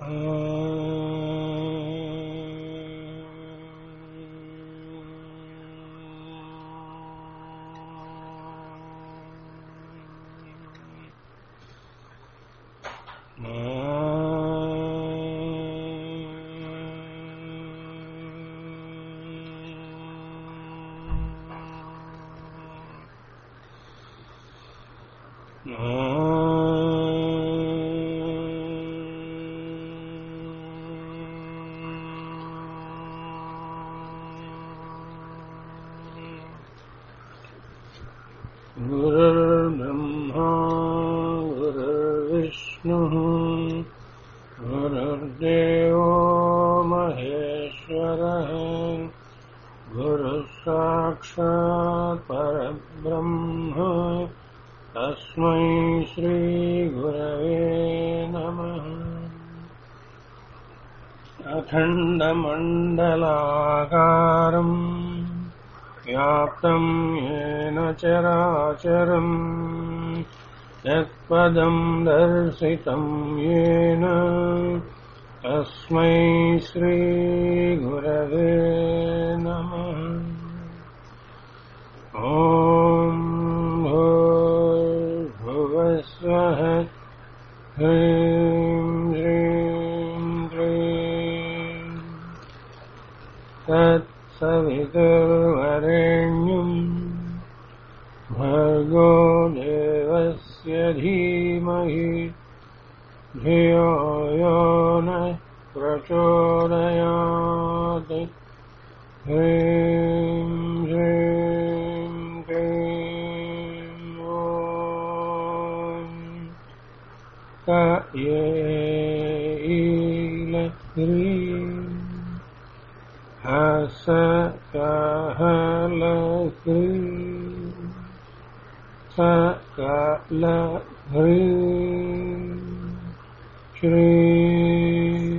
गुरुर्ब्रह्मा गुरुर्विष्णुः गुरुर्देवो महेश्वरः गुरुः साक्षात् परब्रह्म तस्मै श्रीगुरवे नमः अखण्डमण्डलाकारम् व्याप्तम् येन चराचरम् यत्पदम् दर्शितम् येन तस्मै श्रीगुरवे नमः ॐ भूर्भुवस्वः ह्रीं श्रीं क्लीं तत्सवितुर्वरेण्यम् भर्गो देवस्य धीमहि धियो यो न प्रचोदयात् ह्रीं श्रीं क्लीं ॐ क ये ईलह्रीं हस कहलह्रीं सकलह्रीं श्री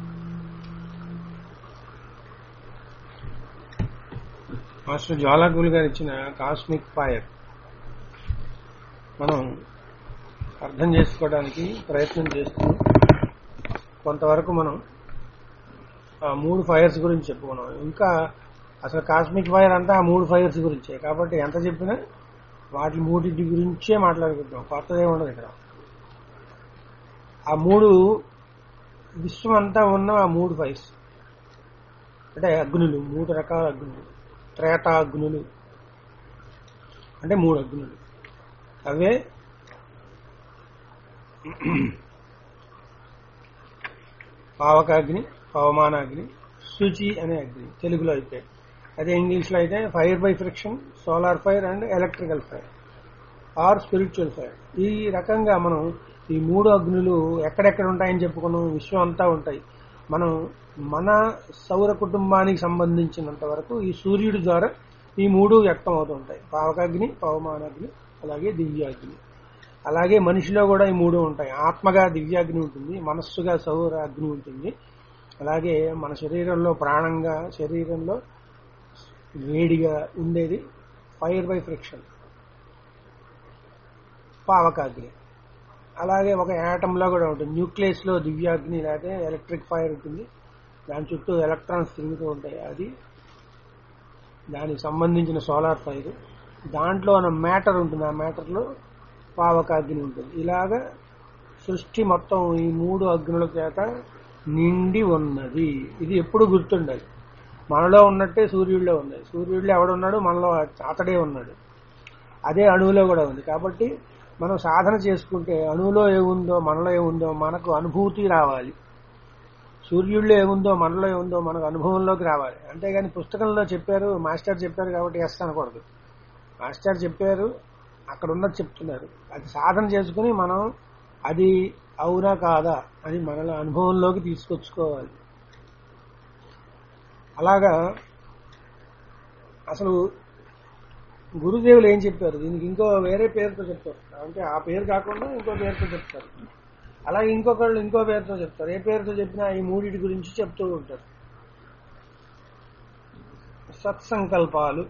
మాస్టర్ జ్వాలాకులు గారు ఇచ్చిన కాస్మిక్ ఫైర్ మనం అర్థం చేసుకోవడానికి ప్రయత్నం చేస్తున్నాం కొంతవరకు మనం ఆ మూడు ఫైర్స్ గురించి చెప్పుకున్నాం ఇంకా అసలు కాస్మిక్ ఫైర్ అంతా ఆ మూడు ఫైర్స్ గురించే కాబట్టి ఎంత చెప్పినా వాటి మూడింటి గురించే మాట్లాడుకుంటాం కొత్తదే ఉండదు ఇక్కడ ఆ మూడు విశ్వం అంతా ఉన్న ఆ మూడు ఫైర్స్ అంటే అగ్నులు మూడు రకాల అగ్నులు త్రేతా అగ్నులు అంటే మూడు అగ్నులు అవే పావకాగ్ని పవమానాగ్ని శుచి అనే అగ్ని తెలుగులో అయితే అదే ఇంగ్లీష్లో అయితే fire by friction solar fire and electrical fire or spiritual fire ఈ రకంగా మనం ఈ మూడు అగ్నులు ఎక్కడెక్కడ ఉంటాయని చెప్పుకున్నాం విశ్వం అంతా ఉంటాయి మనం మన సౌర కుటుంబానికి సంబంధించినంత వరకు ఈ సూర్యుడి ద్వారా ఈ మూడు వ్యక్తం అవుతుంటాయి పావకాగ్ని పవమానాగ్ని అలాగే దివ్యాగ్ని అలాగే మనిషిలో కూడా ఈ మూడు ఉంటాయి ఆత్మగా దివ్యాగ్ని ఉంటుంది మనస్సుగా సౌర అగ్ని ఉంటుంది అలాగే మన శరీరంలో ప్రాణంగా శరీరంలో వేడిగా ఉండేది ఫైర్ బై ఫ్రిక్షన్ పావకాగ్ని అలాగే ఒక యాటంలో కూడా ఉంటుంది న్యూక్లియస్ లో దివ్యాగ్ని లేకపోతే ఎలక్ట్రిక్ ఫైర్ ఉంటుంది దాని చుట్టూ ఎలక్ట్రాన్స్ తిరుగుతూ ఉంటాయి అది దానికి సంబంధించిన సోలార్ ఫైర్ దాంట్లో ఉన్న మ్యాటర్ ఉంటుంది ఆ మ్యాటర్లో పావకాగ్ని ఉంటుంది ఇలాగా సృష్టి మొత్తం ఈ మూడు అగ్నుల చేత నిండి ఉన్నది ఇది ఎప్పుడు గుర్తుండాలి మనలో ఉన్నట్టే సూర్యుడిలో ఉంది సూర్యుడిలో ఎవడున్నాడు మనలో అతడే ఉన్నాడు అదే అణువులో కూడా ఉంది కాబట్టి మనం సాధన చేసుకుంటే అణువులో ఏముందో మనలో ఏముందో మనకు అనుభూతి రావాలి సూర్యుడిలో ఏముందో మనలో ఏముందో మనకు అనుభవంలోకి రావాలి అంతేగాని పుస్తకంలో చెప్పారు మాస్టర్ చెప్పారు కాబట్టి ఎస్ అనకూడదు మాస్టర్ చెప్పారు అక్కడ ఉన్నది చెప్తున్నారు అది సాధన చేసుకుని మనం అది అవునా కాదా అని మనలో అనుభవంలోకి తీసుకొచ్చుకోవాలి అలాగా అసలు గురుదేవులు ఏం చెప్పారు దీనికి ఇంకో వేరే పేరుతో చెప్తారు అంటే ఆ పేరు కాకుండా ఇంకో పేరుతో చెప్తారు అలాగే ఇంకొకళ్ళు ఇంకో పేరుతో చెప్తారు ఏ పేరుతో చెప్పినా ఈ మూడిటి గురించి చెప్తూ ఉంటారు సత్సంకల్పాలు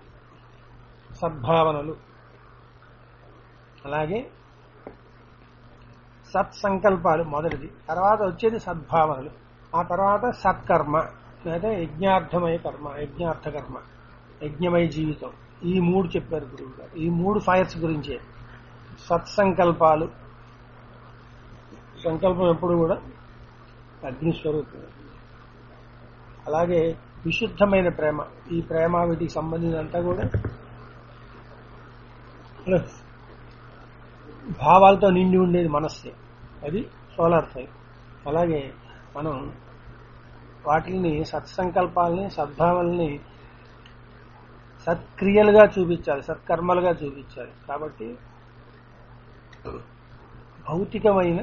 సద్భావనలు అలాగే సత్సంకల్పాలు మొదటిది తర్వాత వచ్చేది సద్భావనలు ఆ తర్వాత సత్కర్మ లేదా యజ్ఞార్థమయ కర్మ యజ్ఞార్థ కర్మ యజ్ఞమయ జీవితం ఈ మూడు చెప్పారు గురువు గారు ఈ మూడు ఫైర్స్ గురించే సత్సంకల్పాలు సంకల్పం ఎప్పుడు కూడా అగ్నిస్వరూపం అలాగే విశుద్ధమైన ప్రేమ ఈ ప్రేమ వీటికి సంబంధించినంతా కూడా ప్లస్ భావాలతో నిండి ఉండేది మనస్సే అది సోలార్ ఫైర్ అలాగే మనం వాటిని సత్సంకల్పాలని సద్భావాలని సత్క్రియలుగా చూపించాలి సత్కర్మలుగా చూపించాలి కాబట్టి భౌతికమైన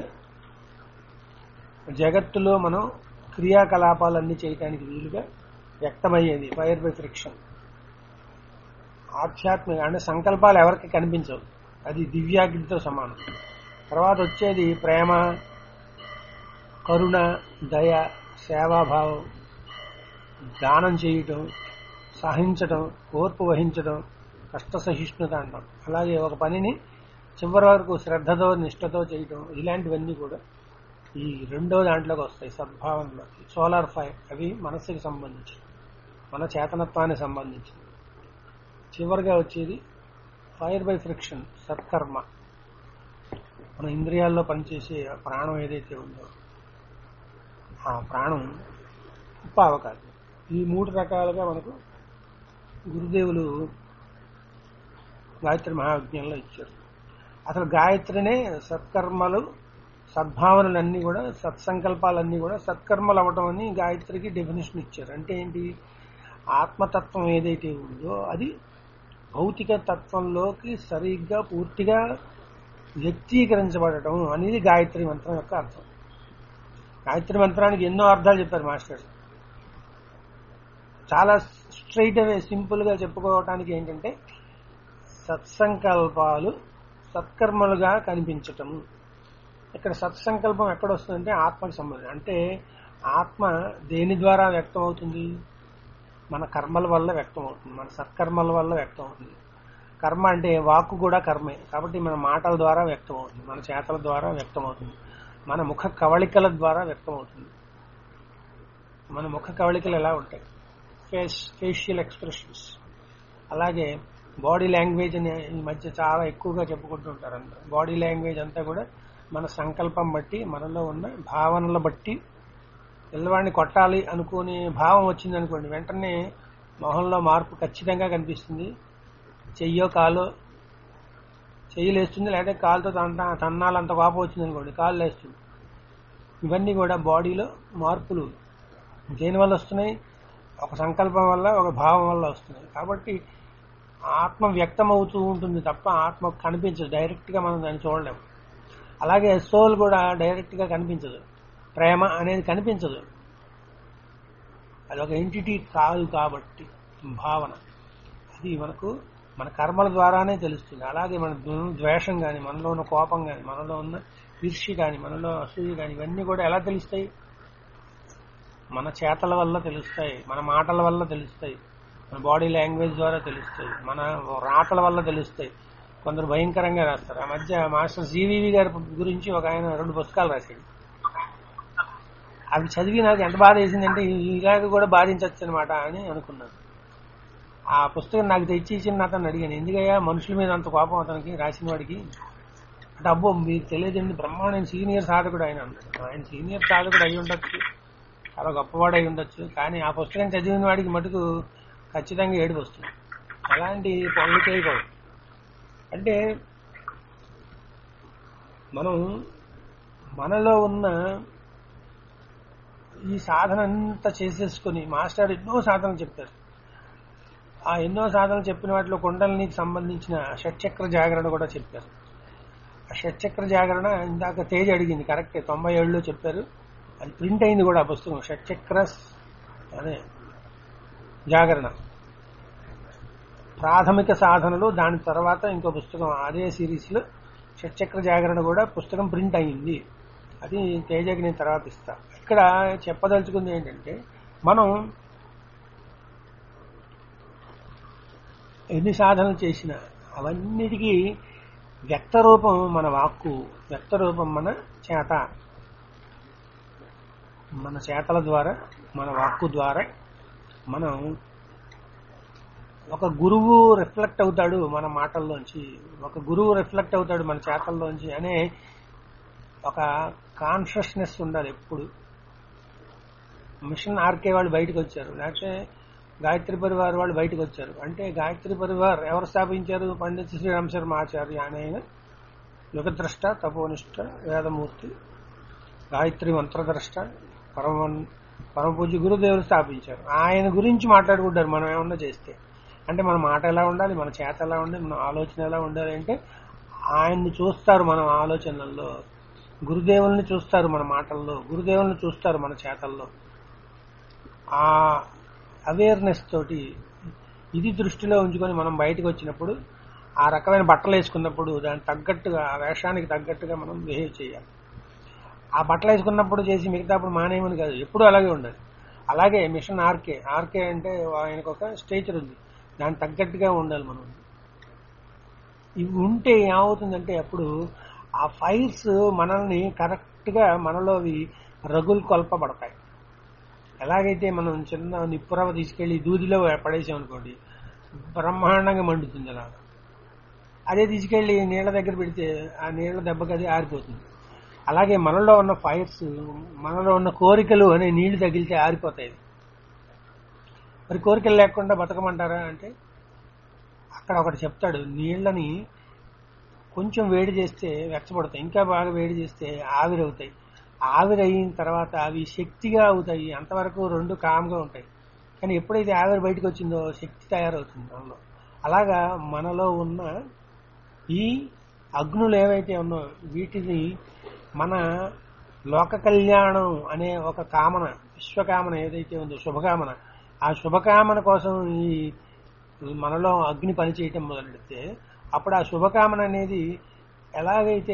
జగత్తులో మనం క్రియాకలాపాలన్నీ చేయటానికి వీలుగా వ్యక్తమయ్యేది ఫైర్ బై ఫ్రిక్షన్ ఆధ్యాత్మిక అంటే సంకల్పాలు ఎవరికి కనిపించవు అది దివ్యాగ్నితో సమానం తర్వాత వచ్చేది ప్రేమ కరుణ దయ సేవాభావం దానం చేయటం సహించటం ఓర్పు వహించటం కష్ట సహిష్ణుత అంటాం అలాగే ఒక పనిని చివరి వరకు శ్రద్ధతో నిష్ఠతో చేయటం ఇలాంటివన్నీ కూడా ఈ రెండో దాంట్లోకి వస్తాయి సద్భావనలోకి సోలార్ ఫైర్ అవి మనస్సుకి సంబంధించి మన చేతనత్వానికి సంబంధించి చివరిగా వచ్చేది ఫైర్ బై ఫ్రిక్షన్ సత్కర్మ మన ఇంద్రియాల్లో పనిచేసే ప్రాణం ఏదైతే ఉందో ఆ ప్రాణం ఉపావకాశం ఈ మూడు రకాలుగా మనకు గురుదేవులు గాయత్రి మహావిజ్ఞంలో ఇచ్చారు అసలు గాయత్రినే సత్కర్మలు సద్భావనలన్నీ కూడా సత్సంకల్పాలన్నీ కూడా సత్కర్మలు అవ్వటం అని గాయత్రికి డెఫినేషన్ ఇచ్చారు అంటే ఏంటి ఆత్మతత్వం ఏదైతే ఉందో అది భౌతిక తత్వంలోకి సరిగ్గా పూర్తిగా వ్యక్తీకరించబడటం అనేది గాయత్రి మంత్రం యొక్క అర్థం గాయత్రి మంత్రానికి ఎన్నో అర్థాలు చెప్పారు మాస్టర్ చాలా స్ట్రైట్ అవే సింపుల్ గా చెప్పుకోవటానికి ఏంటంటే సత్సంకల్పాలు సత్కర్మలుగా కనిపించటము ఇక్కడ సత్సంకల్పం ఎక్కడ వస్తుందంటే ఆత్మకి సంబంధం అంటే ఆత్మ దేని ద్వారా వ్యక్తం అవుతుంది మన కర్మల వల్ల వ్యక్తం అవుతుంది మన సత్కర్మల వల్ల వ్యక్తం అవుతుంది కర్మ అంటే వాక్కు కూడా కర్మే కాబట్టి మన మాటల ద్వారా వ్యక్తం అవుతుంది మన చేతల ద్వారా వ్యక్తం అవుతుంది మన ముఖ కవళికల ద్వారా వ్యక్తం అవుతుంది మన ముఖ కవళికలు ఎలా ఉంటాయి ఫేస్ ఫేషియల్ ఎక్స్ప్రెషన్స్ అలాగే బాడీ లాంగ్వేజ్ అని ఈ మధ్య చాలా ఎక్కువగా చెప్పుకుంటూ ఉంటారు అందరూ బాడీ లాంగ్వేజ్ అంతా కూడా మన సంకల్పం బట్టి మనలో ఉన్న భావనల బట్టి పిల్లవాడిని కొట్టాలి అనుకునే భావం వచ్చింది అనుకోండి వెంటనే మొహంలో మార్పు ఖచ్చితంగా కనిపిస్తుంది చెయ్యో కాలో చెయ్యి లేస్తుంది లేదా కాలుతో తన తన్నాలంత కోపం వచ్చింది అనుకోండి కాలు లేస్తుంది ఇవన్నీ కూడా బాడీలో మార్పులు దేనివల్ల వస్తున్నాయి ఒక సంకల్పం వల్ల ఒక భావం వల్ల వస్తున్నాయి కాబట్టి ఆత్మ వ్యక్తం అవుతూ ఉంటుంది తప్ప ఆత్మ కనిపించదు డైరెక్ట్ గా మనం దాన్ని చూడలేము అలాగే సోల్ కూడా డైరెక్ట్ గా కనిపించదు ప్రేమ అనేది కనిపించదు అది ఒక ఎంటిటీ కాదు కాబట్టి భావన అది మనకు మన కర్మల ద్వారానే తెలుస్తుంది అలాగే మన ద్వ- ద్వేషం కానీ మనలో ఉన్న కోపం కానీ మనలో ఉన్న ఈర్ష్య కానీ మనలో అసూయ కానీ ఇవన్నీ కూడా ఎలా తెలుస్తాయి మన చేతల వల్ల తెలుస్తాయి మన మాటల వల్ల తెలుస్తాయి మన బాడీ లాంగ్వేజ్ ద్వారా తెలుస్తాయి మన రాతల వల్ల తెలుస్తాయి కొందరు భయంకరంగా రాస్తారు ఆ మధ్య మాస్టర్ జీవీవి గారి గురించి ఒక ఆయన రెండు పుస్తకాలు రాశాడు అవి చదివి నాకు ఎంత బాధ వేసిందంటే ఇలాగ కూడా బాధించవచ్చు అనమాట అని అనుకున్నాను ఆ పుస్తకం నాకు తెచ్చి ఇచ్చిన అతను అడిగాను ఎందుకయ్యా మనుషుల మీద అంత కోపం అతనికి రాసిన వాడికి అంటే అబ్బో మీకు తెలియదండి బ్రహ్మాండ సీనియర్ సాధకుడు ఆయన అన్నాడు ఆయన సీనియర్ సాధకుడు అయి ఉండొచ్చు చాలా గొప్పవాడు అయి ఉండొచ్చు కానీ ఆ పుస్తకం చదివిన వాడికి మటుకు ఖచ్చితంగా ఏడుపు వస్తుంది అలాంటి పనులు చేయకూడదు అంటే మనం మనలో ఉన్న ఈ సాధన అంతా చేసేసుకుని మాస్టర్ ఎన్నో సాధనలు చెప్పారు ఆ ఎన్నో సాధనలు చెప్పిన వాటిలో కుండలినికి సంబంధించిన షట్చక్ర జాగరణ కూడా చెప్పారు ఆ షట్చక్ర జాగరణ ఇందాక తేజ్ అడిగింది కరెక్టే తొంభై ఏళ్ళలో చెప్పారు అది ప్రింట్ అయింది కూడా ఆ పుస్తకం షట్చక్ర అదే జాగరణ ప్రాథమిక సాధనలు దాని తర్వాత ఇంకో పుస్తకం అదే సిరీస్ లో షట్చక్ర జాగరణ కూడా పుస్తకం ప్రింట్ అయింది అది తేజకి నేను తర్వాత ఇస్తా ఇక్కడ చెప్పదలుచుకుంది ఏంటంటే మనం ఎన్ని సాధనలు చేసినా అవన్నిటికీ వ్యక్త రూపం మన వాక్కు వ్యక్త రూపం మన చేత మన చేతల ద్వారా మన వాక్కు ద్వారా మనం ఒక గురువు రిఫ్లెక్ట్ అవుతాడు మన మాటల్లోంచి ఒక గురువు రిఫ్లెక్ట్ అవుతాడు మన చేతల్లోంచి అనే ఒక కాన్షియస్నెస్ ఉండాలి ఎప్పుడు మిషన్ ఆర్కే వాళ్ళు బయటకు వచ్చారు లేకపోతే గాయత్రి పరివార్ వాళ్ళు బయటకు వచ్చారు అంటే గాయత్రి పరివార్ ఎవరు స్థాపించారు పండిత్ శ్రీరామ్ శర్మ ఆచార్య అనే ఆయన యుగద్రష్ట తపోనిష్ట వేదమూర్తి గాయత్రి మంత్రద్రష్ట పరమ పరమ పూజ్య గురుదేవులు స్థాపించారు ఆయన గురించి మాట్లాడుకుంటారు మనం ఏమన్నా చేస్తే అంటే మన మాట ఎలా ఉండాలి మన చేత ఎలా ఉండాలి మన ఆలోచన ఎలా ఉండాలి అంటే ఆయన్ని చూస్తారు మన ఆలోచనల్లో గురుదేవుల్ని చూస్తారు మన మాటల్లో గురుదేవుల్ని చూస్తారు మన చేతల్లో ఆ అవేర్నెస్ తోటి ఇది దృష్టిలో ఉంచుకొని మనం బయటకు వచ్చినప్పుడు ఆ రకమైన బట్టలు వేసుకున్నప్పుడు దానికి తగ్గట్టుగా ఆ వేషానికి తగ్గట్టుగా మనం బిహేవ్ చేయాలి ఆ బట్టలు వేసుకున్నప్పుడు చేసి మిగతాప్పుడు మానేయమని కాదు ఎప్పుడు అలాగే ఉండాలి అలాగే మిషన్ ఆర్కే ఆర్కే అంటే ఆయనకు ఒక స్టేచర్ ఉంది దానికి తగ్గట్టుగా ఉండాలి మనం ఇవి ఉంటే ఏమవుతుందంటే అప్పుడు ఆ ఫైర్స్ మనల్ని కరెక్ట్గా మనలోవి రగులు కొల్పబడతాయి ఎలాగైతే మనం చిన్న నిప్పురవ తీసుకెళ్లి దూదిలో పడేసాం అనుకోండి బ్రహ్మాండంగా మండుతుంది అలా అదే తీసుకెళ్లి నీళ్ల దగ్గర పెడితే ఆ నీళ్ల దెబ్బకి అది ఆరిపోతుంది అలాగే మనలో ఉన్న ఫైర్స్ మనలో ఉన్న కోరికలు అనే నీళ్లు తగిలితే ఆరిపోతాయి మరి కోరికలు లేకుండా బతకమంటారా అంటే అక్కడ ఒకటి చెప్తాడు నీళ్ళని కొంచెం వేడి చేస్తే వెచ్చబడతాయి ఇంకా బాగా వేడి చేస్తే ఆవిరవుతాయి ఆవిరి అయిన తర్వాత అవి శక్తిగా అవుతాయి అంతవరకు రెండు కామ్గా ఉంటాయి కానీ ఎప్పుడైతే ఆవిరి బయటకు వచ్చిందో శక్తి తయారవుతుంది మనలో అలాగా మనలో ఉన్న ఈ అగ్నులు ఏవైతే ఉన్నాయో వీటిని మన లోక కళ్యాణం అనే ఒక కామన విశ్వకామన ఏదైతే ఉందో శుభకామన ఆ శుభకామన కోసం ఈ మనలో అగ్ని పనిచేయటం మొదలెడితే అప్పుడు ఆ శుభకామన అనేది ఎలాగైతే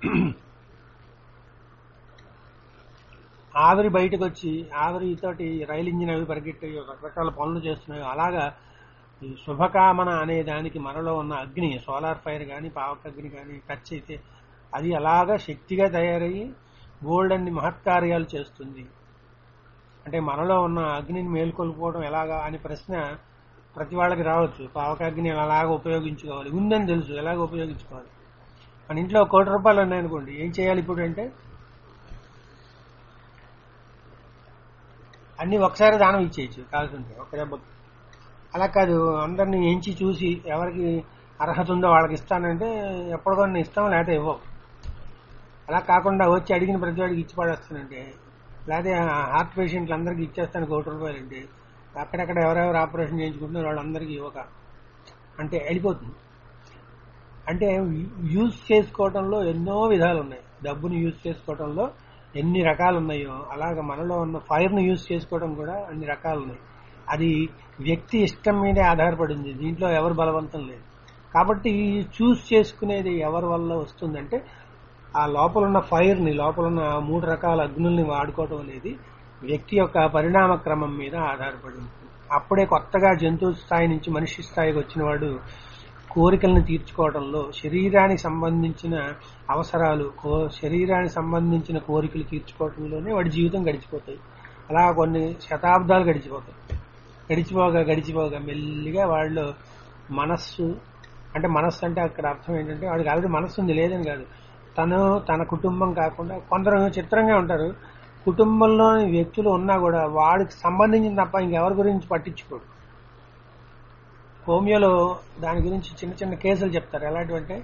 ఆవిరి బయటకు వచ్చి ఆవిరితోటి రైలు ఇంజిన్ అవి పరిగెట్టి రకరకాల పనులు చేస్తున్నాయో అలాగా ఈ శుభకామన అనే దానికి మనలో ఉన్న అగ్ని సోలార్ ఫైర్ కానీ పావక అగ్ని కానీ టచ్ అయితే అది అలాగా శక్తిగా తయారయ్యి గోల్డ్ అన్ని మహత్కార్యాలు చేస్తుంది అంటే మనలో ఉన్న అగ్నిని మేల్కొల్పుకోవడం ఎలాగా అనే ప్రశ్న ప్రతి వాళ్ళకి రావచ్చు పావకాగ్ని అలాగ ఉపయోగించుకోవాలి ఉందని తెలుసు ఎలాగ ఉపయోగించుకోవాలి మన ఇంట్లో ఒక కోటి రూపాయలు ఉన్నాయనుకోండి ఏం చేయాలి ఇప్పుడు అంటే అన్ని ఒకసారి దానం ఇచ్చేయచ్చు కావాల్సింటే ఒక దెబ్బకి అలా కాదు అందరిని ఎంచి చూసి ఎవరికి అర్హత ఉందో వాళ్ళకి ఇస్తానంటే ఎప్పటికన్నా ఇస్తాం లేకపోతే ఇవ్వవు అలా కాకుండా వచ్చి అడిగిన ప్రతి వాడికి ఇచ్చి పడేస్తానంటే లేకపోతే హార్ట్ పేషెంట్లు అందరికీ ఇచ్చేస్తాను కోటి రూపాయలు అంటే అక్కడక్కడ ఎవరెవరు ఆపరేషన్ చేయించుకుంటున్నారో వాళ్ళందరికీ ఒక అంటే వెళ్ళిపోతుంది అంటే యూజ్ చేసుకోవడంలో ఎన్నో విధాలు ఉన్నాయి డబ్బుని యూజ్ చేసుకోవడంలో ఎన్ని రకాలు ఉన్నాయో అలాగ మనలో ఉన్న ఫైర్ను యూజ్ చేసుకోవడం కూడా అన్ని రకాలు ఉన్నాయి అది వ్యక్తి ఇష్టం మీదే ఆధారపడింది దీంట్లో ఎవరు బలవంతం లేదు కాబట్టి చూస్ చేసుకునేది ఎవరి వల్ల వస్తుందంటే ఆ లోపల ఉన్న ఫైర్ని లోపల ఉన్న మూడు రకాల అగ్నుల్ని వాడుకోవడం అనేది వ్యక్తి యొక్క పరిణామ క్రమం మీద ఆధారపడి ఉంటుంది అప్పుడే కొత్తగా జంతువు స్థాయి నుంచి మనిషి స్థాయికి వచ్చిన వాడు కోరికలను తీర్చుకోవడంలో శరీరానికి సంబంధించిన అవసరాలు కో- శరీరానికి సంబంధించిన కోరికలు తీర్చుకోవడంలోనే వాడి జీవితం గడిచిపోతాయి అలా కొన్ని శతాబ్దాలు గడిచిపోతాయి గడిచిపోగా గడిచిపోగా మెల్లిగా వాళ్ళు మనస్సు అంటే మనస్సు అంటే అక్కడ అర్థం ఏంటంటే వాడికి ఆల్రెడీ మనస్సు ఉంది లేదని కాదు తను తన కుటుంబం కాకుండా కొందరు చిత్రంగా ఉంటారు కుటుంబంలోని వ్యక్తులు ఉన్నా కూడా వాడికి సంబంధించిన తప్ప ఇంకెవరి గురించి పట్టించుకోడు హోమియోలో దాని గురించి చిన్న చిన్న కేసులు చెప్తారు ఎలాంటివంటే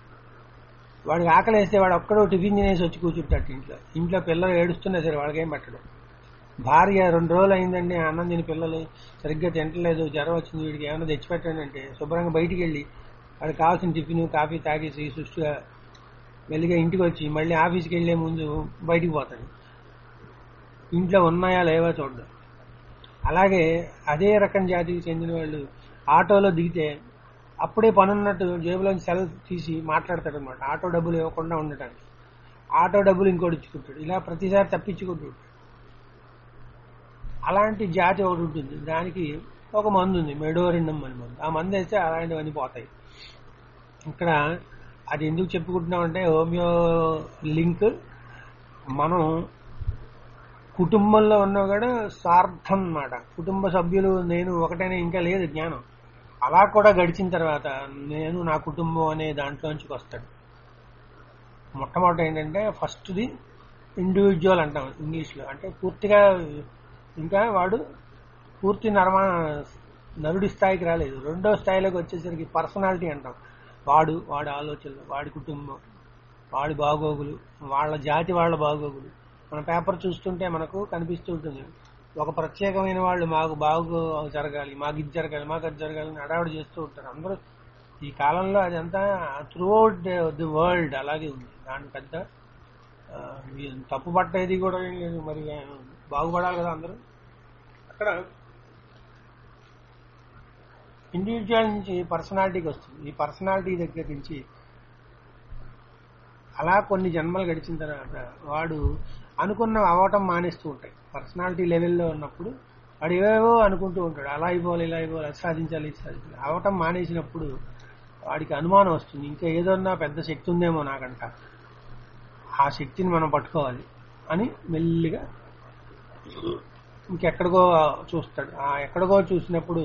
వాడికి ఆకలి వేస్తే వాడు ఒక్కడో టిఫిన్ తినేసి వచ్చి కూర్చుంటాడు ఇంట్లో ఇంట్లో పిల్లలు ఏడుస్తున్నా సరే వాడికి ఏం పెట్టడు భార్య రెండు రోజులు అయిందండి అన్నం తిని పిల్లలు సరిగ్గా తింటలేదు జ్వరం వచ్చింది వీడికి ఏమైనా తెచ్చిపెట్టండి అంటే శుభ్రంగా బయటికి వెళ్ళి వాడికి కావాల్సిన టిఫిన్ కాఫీ తాగేసి సుష్టిగా మెల్లిగా ఇంటికి వచ్చి మళ్ళీ ఆఫీస్కి వెళ్లే ముందు బయటికి పోతాడు ఇంట్లో ఉన్నాయా లేవా చూడడం అలాగే అదే రకం జాతికి చెందిన వాళ్ళు ఆటోలో దిగితే అప్పుడే పనున్నట్టు జేబులోంచి సెల్ తీసి మాట్లాడతాడు అనమాట ఆటో డబ్బులు ఇవ్వకుండా ఉండటానికి ఆటో డబ్బులు ఇంకోటి ఇచ్చుకుంటాడు ఇలా ప్రతిసారి తప్పించుకుంటాడు అలాంటి జాతి ఒకటి ఉంటుంది దానికి ఒక మందు ఉంది మెడోరిన్నం అని మందు ఆ మందు వేస్తే అలాంటివన్నీ పోతాయి ఇక్కడ అది ఎందుకు చెప్పుకుంటున్నామంటే హోమియో లింక్ మనం కుటుంబంలో ఉన్నా కూడా స్వార్థం అన్నమాట కుటుంబ సభ్యులు నేను ఒకటైనా ఇంకా లేదు జ్ఞానం అలా కూడా గడిచిన తర్వాత నేను నా కుటుంబం అనే దాంట్లోంచి వస్తాడు మొట్టమొదటి ఏంటంటే ఫస్ట్ది ఇండివిజువల్ అంటాం ఇంగ్లీష్లో అంటే పూర్తిగా ఇంకా వాడు పూర్తి నర్మా నరుడి స్థాయికి రాలేదు రెండో స్థాయిలోకి వచ్చేసరికి పర్సనాలిటీ అంటాం వాడు వాడి ఆలోచనలు వాడి కుటుంబం వాడి బాగోగులు వాళ్ళ జాతి వాళ్ళ బాగోగులు మన పేపర్ చూస్తుంటే మనకు కనిపిస్తూ ఉంటుంది ఒక ప్రత్యేకమైన వాళ్ళు మాకు బాగు జరగాలి మాకు ఇది జరగాలి మాకు అది జరగాలి అని అడావిడి చేస్తూ ఉంటారు అందరూ ఈ కాలంలో అదంతా త్రూఅవుట్ ది వరల్డ్ అలాగే ఉంది దాని పెద్ద ఆ, ఈ తప్పు పట్టేది కూడా ఏం లేదు మరి ఆ, బాగుపడాలి కదా అందరూ అక్కడ ఇండివిజువల్ నుంచి పర్సనాలిటీకి వస్తుంది ఈ పర్సనాలిటీ దగ్గర నుంచి అలా కొన్ని జన్మలు గడిచిన తర్వాత వాడు అనుకున్న అవటం మానేస్తూ ఉంటాయి పర్సనాలిటీ లెవెల్లో ఉన్నప్పుడు వాడు ఏవేవో అనుకుంటూ ఉంటాడు అలా అయిపోవాలి ఇలా అయిపోవాలి అది సాధించాలి ఇది సాధించాలి అవటం మానేసినప్పుడు వాడికి అనుమానం వస్తుంది ఇంకా ఏదన్నా పెద్ద శక్తి ఉందేమో నాకంట ఆ శక్తిని మనం పట్టుకోవాలి అని మెల్లిగా ఇంకెక్కడికో చూస్తాడు ఆ ఎక్కడికో చూసినప్పుడు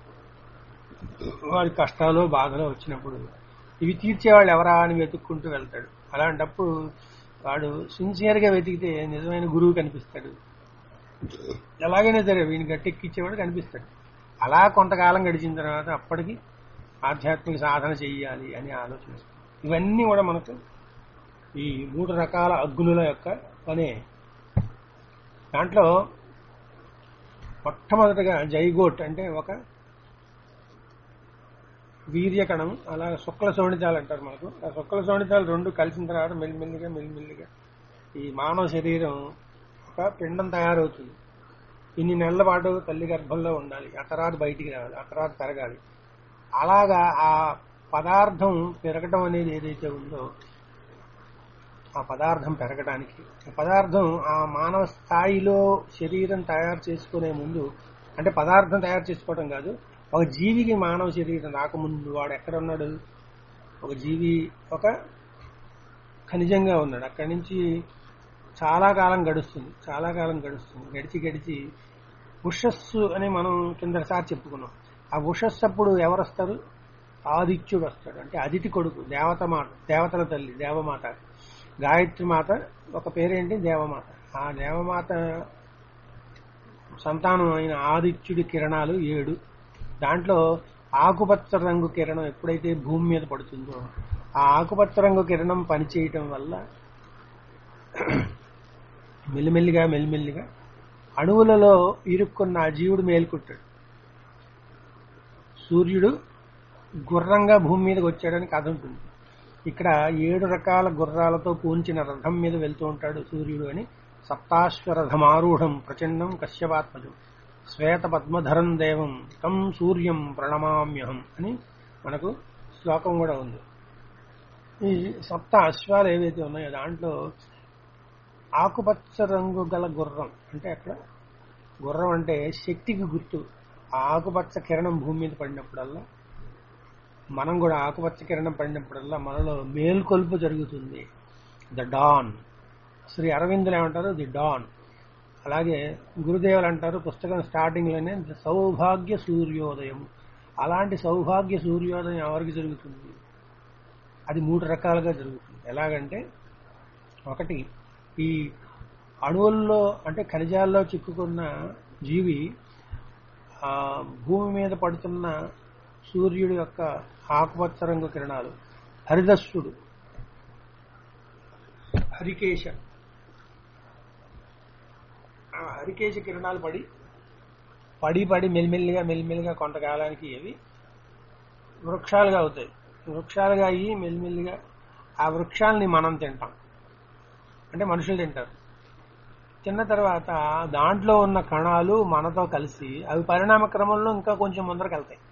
వాడి కష్టాలు బాధలు వచ్చినప్పుడు ఇవి తీర్చేవాళ్ళు ఎవరా అని వెతుక్కుంటూ వెళ్తాడు అలాంటప్పుడు వాడు సిన్సియర్గా వెతికితే నిజమైన గురువు కనిపిస్తాడు ఎలాగైనా సరే వీడిని గట్టెక్కిచ్చేవాడు కనిపిస్తాడు అలా కొంతకాలం గడిచిన తర్వాత అప్పటికి ఆధ్యాత్మిక సాధన చెయ్యాలి అని ఆలోచన వస్తుంది. ఇవన్నీ కూడా మనకు ఈ మూడు రకాల అగ్నుల యొక్క పనే దాంట్లో మొట్టమొదటిగా జైగోట్ అంటే ఒక వీర్యకణం అలా శుక్ల శోణితాలు అంటారు మనకు ఆ శుక్ల శోణితాలు రెండు కలిసిన తర్వాత మెల్లిమెల్లిగా మెల్లిమెల్లిగా ఈ మానవ శరీరం ఒక పిండం తయారవుతుంది ఇన్ని నెలల పాటు తల్లి గర్భంలో ఉండాలి ఆ తర్వాత బయటికి రావాలి ఆ తర్వాత పెరగాలి అలాగా ఆ పదార్థం పెరగటం అనేది ఏదైతే ఉందో ఆ పదార్థం పెరగడానికి ఆ పదార్థం ఆ మానవ స్థాయిలో శరీరం తయారు చేసుకునే ముందు అంటే పదార్థం తయారు చేసుకోవడం కాదు ఒక జీవికి మానవ శరీరం రాకముందు వాడు ఎక్కడ ఉన్నాడు ఒక జీవి ఒక ఖనిజంగా ఉన్నాడు అక్కడి నుంచి చాలా కాలం గడుస్తుంది చాలా కాలం గడుస్తుంది గడిచి గడిచి ఉషస్సు అని మనం కిందసారి చెప్పుకున్నాం ఆ ఉషస్సు అప్పుడు ఎవరు వస్తారు ఆదిత్యుడు వస్తాడు అంటే అదితి కొడుకు దేవత మాత దేవతల తల్లి దేవమాత గాయత్రి మాత ఒక పేరేంటి దేవమాత ఆ దేవమాత సంతానం అయిన ఆదిత్యుడి కిరణాలు ఏడు దాంట్లో ఆకుపచ్చ రంగు కిరణం ఎప్పుడైతే భూమి మీద పడుతుందో ఆ ఆకుపచ్చ రంగు కిరణం పనిచేయటం వల్ల మెల్లిమెల్లిగా మెల్లిమెల్లిగా అణువులలో ఇరుక్కున్న ఆ జీవుడు మేలుకుంటాడు సూర్యుడు గుర్రంగా భూమి మీదకి వచ్చాడని కథ ఉంటుంది ఇక్కడ ఏడు రకాల గుర్రాలతో పూంచిన రథం మీద వెళ్తూ ఉంటాడు సూర్యుడు అని సప్తాశ్వరథమారూఢం ప్రచండం కశ్యపాత్మజం శ్వేత పద్మధరం దేవం తం సూర్యం ప్రణమామ్యహం అని మనకు శ్లోకం కూడా ఉంది ఈ సప్త అశ్వాలు ఏవైతే ఉన్నాయో దాంట్లో ఆకుపచ్చ రంగు గల గుర్రం అంటే అక్కడ గుర్రం అంటే శక్తికి గుర్తు ఆ ఆకుపచ్చ కిరణం భూమి మీద పడినప్పుడల్లా మనం కూడా ఆకుపచ్చ కిరణం పడినప్పుడల్లా మనలో మేల్కొల్పు జరుగుతుంది ద డాన్ శ్రీ అరవిందులు ఏమంటారు ది డాన్ అలాగే గురుదేవులు అంటారు పుస్తకం స్టార్టింగ్ లోనే సౌభాగ్య సూర్యోదయం అలాంటి సౌభాగ్య సూర్యోదయం ఎవరికి జరుగుతుంది అది మూడు రకాలుగా జరుగుతుంది ఎలాగంటే ఒకటి ఈ అణువుల్లో అంటే ఖనిజాల్లో చిక్కుకున్న జీవి ఆ భూమి మీద పడుతున్న సూర్యుడి యొక్క ఆకుపచ్చ రంగు కిరణాలు హరిదస్సుడు హరికేశ ఆ హరికేశ కిరణాలు పడి పడి పడి మెల్లిమెల్లిగా మెల్లిమెల్లిగా కొంతకాలానికి ఇవి వృక్షాలుగా అవుతాయి వృక్షాలుగా అయ్యి మెల్లిమెల్లిగా ఆ వృక్షాలని మనం తింటాం అంటే మనుషులు తింటారు తిన్న తర్వాత దాంట్లో ఉన్న కణాలు మనతో కలిసి అవి పరిణామ క్రమంలో ఇంకా కొంచెం ముందరకు వెళ్తాయి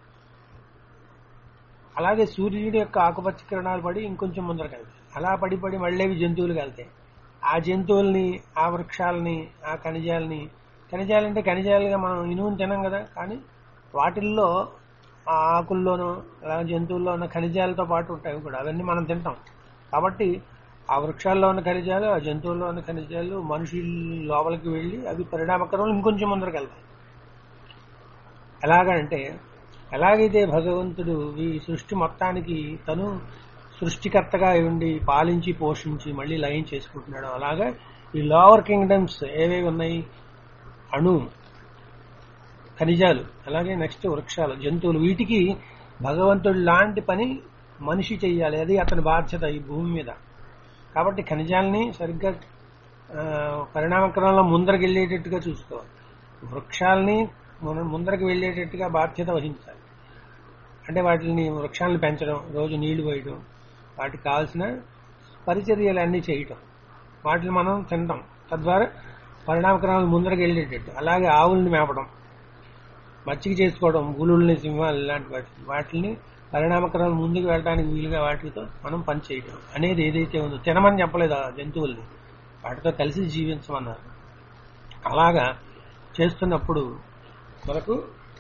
అలాగే సూర్యుడి యొక్క ఆకుపచ్చ కిరణాలు పడి ఇంకొంచెం ముందరకు వెళ్తాయి అలా పడి పడి మళ్ళీ అవి జంతువులకు వెళ్తాయి ఆ జంతువుల్ని ఆ వృక్షాలని ఆ ఖనిజాలని ఖనిజాలంటే ఖనిజాలుగా మనం ఇనువుని తినం కదా కానీ వాటిల్లో ఆ ఆకుల్లోనూ అలాగే జంతువుల్లో ఉన్న ఖనిజాలతో పాటు ఉంటాయి అవి కూడా అవన్నీ మనం తింటాం కాబట్టి ఆ వృక్షాల్లో ఉన్న ఖనిజాలు ఆ జంతువుల్లో ఉన్న ఖనిజాలు మనిషి లోపలికి వెళ్ళి అవి పరిణామక్రమంలో ఇంకొంచెం ముందరకు వెళ్తాయి ఎలాగంటే ఎలాగైతే భగవంతుడు ఈ సృష్టి మొత్తానికి తను సృష్టికర్తగా ఉండి పాలించి పోషించి మళ్ళీ లయం చేసుకుంటున్నాడు అలాగా ఈ లోవర్ కింగ్డమ్స్ ఏవేవి ఉన్నాయి అణు ఖనిజాలు అలాగే నెక్స్ట్ వృక్షాలు జంతువులు వీటికి భగవంతుడు లాంటి పని మనిషి చెయ్యాలి అది అతని బాధ్యత ఈ భూమి మీద కాబట్టి ఖనిజాలని సరిగ్గా ఆ, పరిణామక్రమంలో ముందరకు వెళ్ళేటట్టుగా చూసుకోవాలి వృక్షాలని మన- ముందరకు వెళ్ళేటట్టుగా బాధ్యత వహించాలి అంటే వాటిని వృక్షాలను పెంచడం రోజు నీళ్లు పోయడం వాటికి కావాల్సిన పరిచర్యలు అన్నీ చేయటం వాటిని మనం తినడం తద్వారా పరిణామక్రమాలు ముందరకు వెళ్ళేటట్టు అలాగే ఆవుల్ని మేపడం మచ్చిక చేసుకోవడం గులుల్ని సింహాలు ఇలాంటి వాటి వాటిని పరిణామక్రమం ముందుకు వెళ్ళడానికి వీలుగా వాటితో మనం పని చేయటం అనేది ఏదైతే ఉందో తినమని చెప్పలేదు ఆ జంతువుల్ని వాటితో కలిసి జీవించమన్నారు అలాగా చేస్తున్నప్పుడు మనకు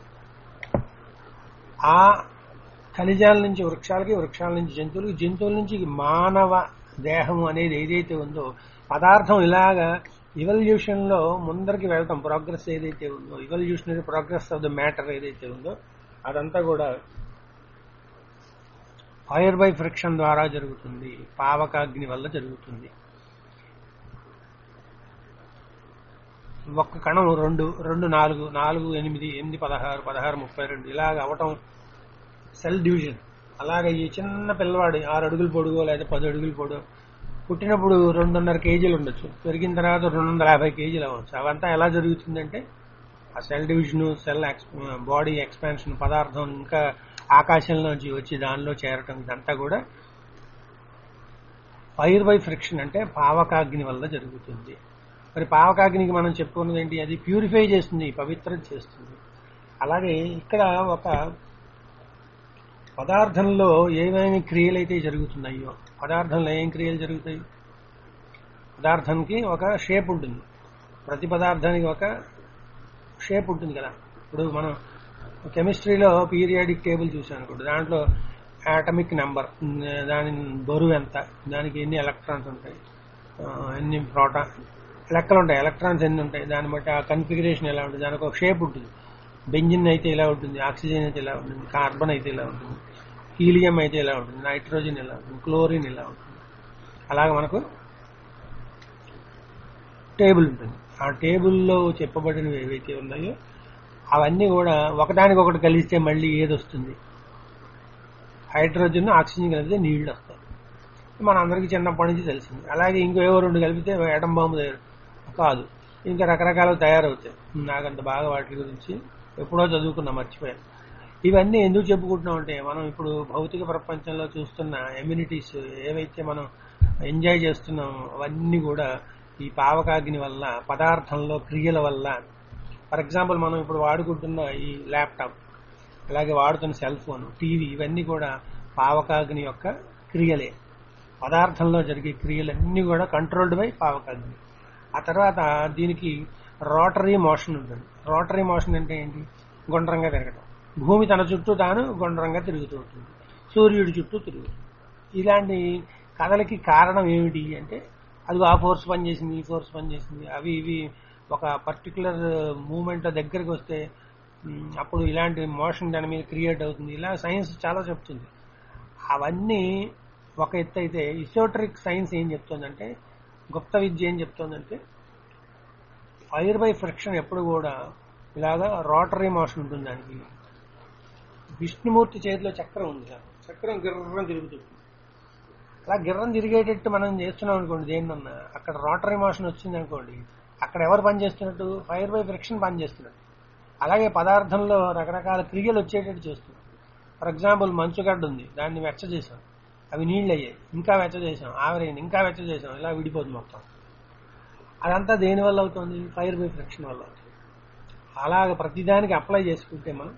ఆ ఖనిజాల నుంచి వృక్షాలకి వృక్షాల నుంచి జంతువులకి జంతువుల నుంచి మానవ దేహం అనేది ఏదైతే ఉందో పదార్థం ఇలాగా ఇవల్యూషన్ లో ముందరికి వెళ్తాం ప్రోగ్రెస్ ఏదైతే ఉందో evolutionary progress of the matter ఏదైతే ఉందో అదంతా కూడా ఫైర్ బై ఫ్రిక్షన్ ద్వారా జరుగుతుంది పావకాగ్ని వల్ల జరుగుతుంది ఒక్క కణం రెండు రెండు నాలుగు నాలుగు ఎనిమిది ఎనిమిది పదహారు పదహారు ముప్పై రెండు ఇలాగ అవటం సెల్ డివిజన్ అలాగే ఈ చిన్న పిల్లవాడు ఆరు అడుగులు పొడుగో లేదా పది అడుగులు పొడుగు పుట్టినప్పుడు రెండున్నర కేజీలు ఉండొచ్చు పెరిగిన తర్వాత రెండు వందల యాభై కేజీలు అవ్వచ్చు అవంతా ఎలా జరుగుతుందంటే ఆ cell division cell body expansion పదార్థం ఇంకా ఆకాశంలోంచి వచ్చి దానిలో చేరటం ఇదంతా కూడా ఫైర్ బై ఫ్రిక్షన్ అంటే పావకాగ్ని వల్ల జరుగుతుంది మరి పావకాగ్నికి మనం చెప్పుకున్నది ఏంటి అది ప్యూరిఫై చేస్తుంది పవిత్రం చేస్తుంది అలాగే ఇక్కడ ఒక పదార్థంలో ఏమేమి క్రియలు అయితే జరుగుతున్నాయో పదార్థంలో ఏం క్రియలు జరుగుతాయి పదార్థానికి ఒక షేప్ ఉంటుంది ప్రతి పదార్థానికి ఒక షేప్ ఉంటుంది కదా ఇప్పుడు మనం కెమిస్ట్రీలో పీరియాడిక్ టేబుల్ చూసాం అనుకోండి దాంట్లో ఆటమిక్ నెంబర్ దాని బరువు ఎంత దానికి ఎన్ని ఎలక్ట్రాన్స్ ఉంటాయి ఆ, ఎన్ని ప్రోటా లెక్కలు ఉంటాయి ఎలక్ట్రాన్స్ ఎన్ని ఉంటాయి దాన్ని బట్టి ఆ కన్ఫిగరేషన్ ఎలా ఉంటుంది దానికి ఒక షేప్ ఉంటుంది బెంజిన్ అయితే ఇలా ఉంటుంది ఆక్సిజన్ అయితే ఇలా ఉంటుంది కార్బన్ అయితే ఇలా ఉంటుంది హీలియం అయితే ఇలా ఉంటుంది నైట్రోజన్ ఇలా ఉంటుంది క్లోరిన్ ఇలా ఉంటుంది అలాగే మనకు టేబుల్ ఉంటుంది ఆ టేబుల్లో చెప్పబడినవి ఏవైతే ఉన్నాయో అవన్నీ కూడా ఒకదానికొకటి కలిస్తే మళ్ళీ ఏది వస్తుంది హైడ్రోజన్ ఆక్సిజన్ కలిపితే నీళ్లు వస్తాయి మన అందరికీ చిన్నప్పటి నుంచి తెలిసింది అలాగే ఇంకో ఏవో రెండు కలిపితే ఏటం బాంబు తయారు కాదు ఇంకా రకరకాలు తయారవుతాయి నాకంత బాగా వాటి గురించి ఎప్పుడో చదువుకున్నా మర్చిపోయాను ఇవన్నీ ఎందుకు చెప్పుకుంటున్నాం అంటే మనం ఇప్పుడు భౌతిక ప్రపంచంలో చూస్తున్న ఎమ్యూనిటీస్ ఏవైతే మనం ఎంజాయ్ చేస్తున్నామో అవన్నీ కూడా ఈ పావకాగ్ని వల్ల పదార్థంలో క్రియల వల్ల ఫర్ ఎగ్జాంపుల్ మనం ఇప్పుడు వాడుకుంటున్న ఈ ల్యాప్టాప్ అలాగే వాడుతున్న సెల్ ఫోన్ టీవీ ఇవన్నీ కూడా పావకాగ్ని యొక్క క్రియలే పదార్థంలో జరిగే క్రియలన్నీ కూడా కంట్రోల్డ్ బై పావకాగ్ని ఆ తర్వాత దీనికి రోటరీ మోషన్ ఉంటుంది రోటరీ మోషన్ అంటే ఏంటి గుండ్రంగా తిరగటం భూమి తన చుట్టూ తాను గుండ్రంగా తిరుగుతూ ఉంటుంది సూర్యుడి చుట్టూ తిరుగుతుంది ఇలాంటి కథలకి కారణం ఏమిటి అంటే అది ఆ ఫోర్స్ పనిచేసింది ఈ ఫోర్స్ పనిచేసింది అవి ఇవి ఒక పర్టికులర్ మూమెంట్ దగ్గరికి వస్తే ఉమ్, అప్పుడు ఇలాంటి మోషన్ దాని మీద క్రియేట్ అవుతుంది ఇలా సైన్స్ చాలా చెప్తుంది అవన్నీ ఒక ఎత్తు అయితే ఇసోట్రిక్ సైన్స్ ఏం చెప్తుందంటే గుప్త విద్య ఏం చెప్తుందంటే ఫైర్ బై ఫ్రిక్షన్ ఎప్పుడు కూడా ఇలాగా రోటరీ మోషన్ ఉంటుంది దానికి విష్ణుమూర్తి చేతిలో చక్రం ఉంది సార్ చక్రం గిర్రం తిరుగుతుంది అలా గిర్రం తిరిగేటట్టు మనం చేస్తున్నాం అనుకోండి దేన్నన్నా అక్కడ రోటరీ మోషన్ వచ్చింది అనుకోండి అక్కడ ఎవరు పని చేస్తున్నట్టు ఫైర్ బై ఫ్రిక్షన్ పని చేస్తున్నట్టు అలాగే పదార్థంలో రకరకాల క్రియలు వచ్చేటట్టు చేస్తున్నాం ఫర్ ఎగ్జాంపుల్ మంచుగడ్డ ఉంది దాన్ని వెచ్చ చేసాం అవి నీళ్ళు అయ్యాయి ఇంకా వెచ్చ చేసాం ఆవిరైంది ఇంకా వెచ్చ చేసాం ఇలా విడిపోతుంది మొత్తం అదంతా దేని వల్ల అవుతుంది ఫైర్ బై ఫ్రిక్షన్ వల్ల అవుతుంది అలాగ ప్రతిదానికి అప్లై చేసుకుంటే మనం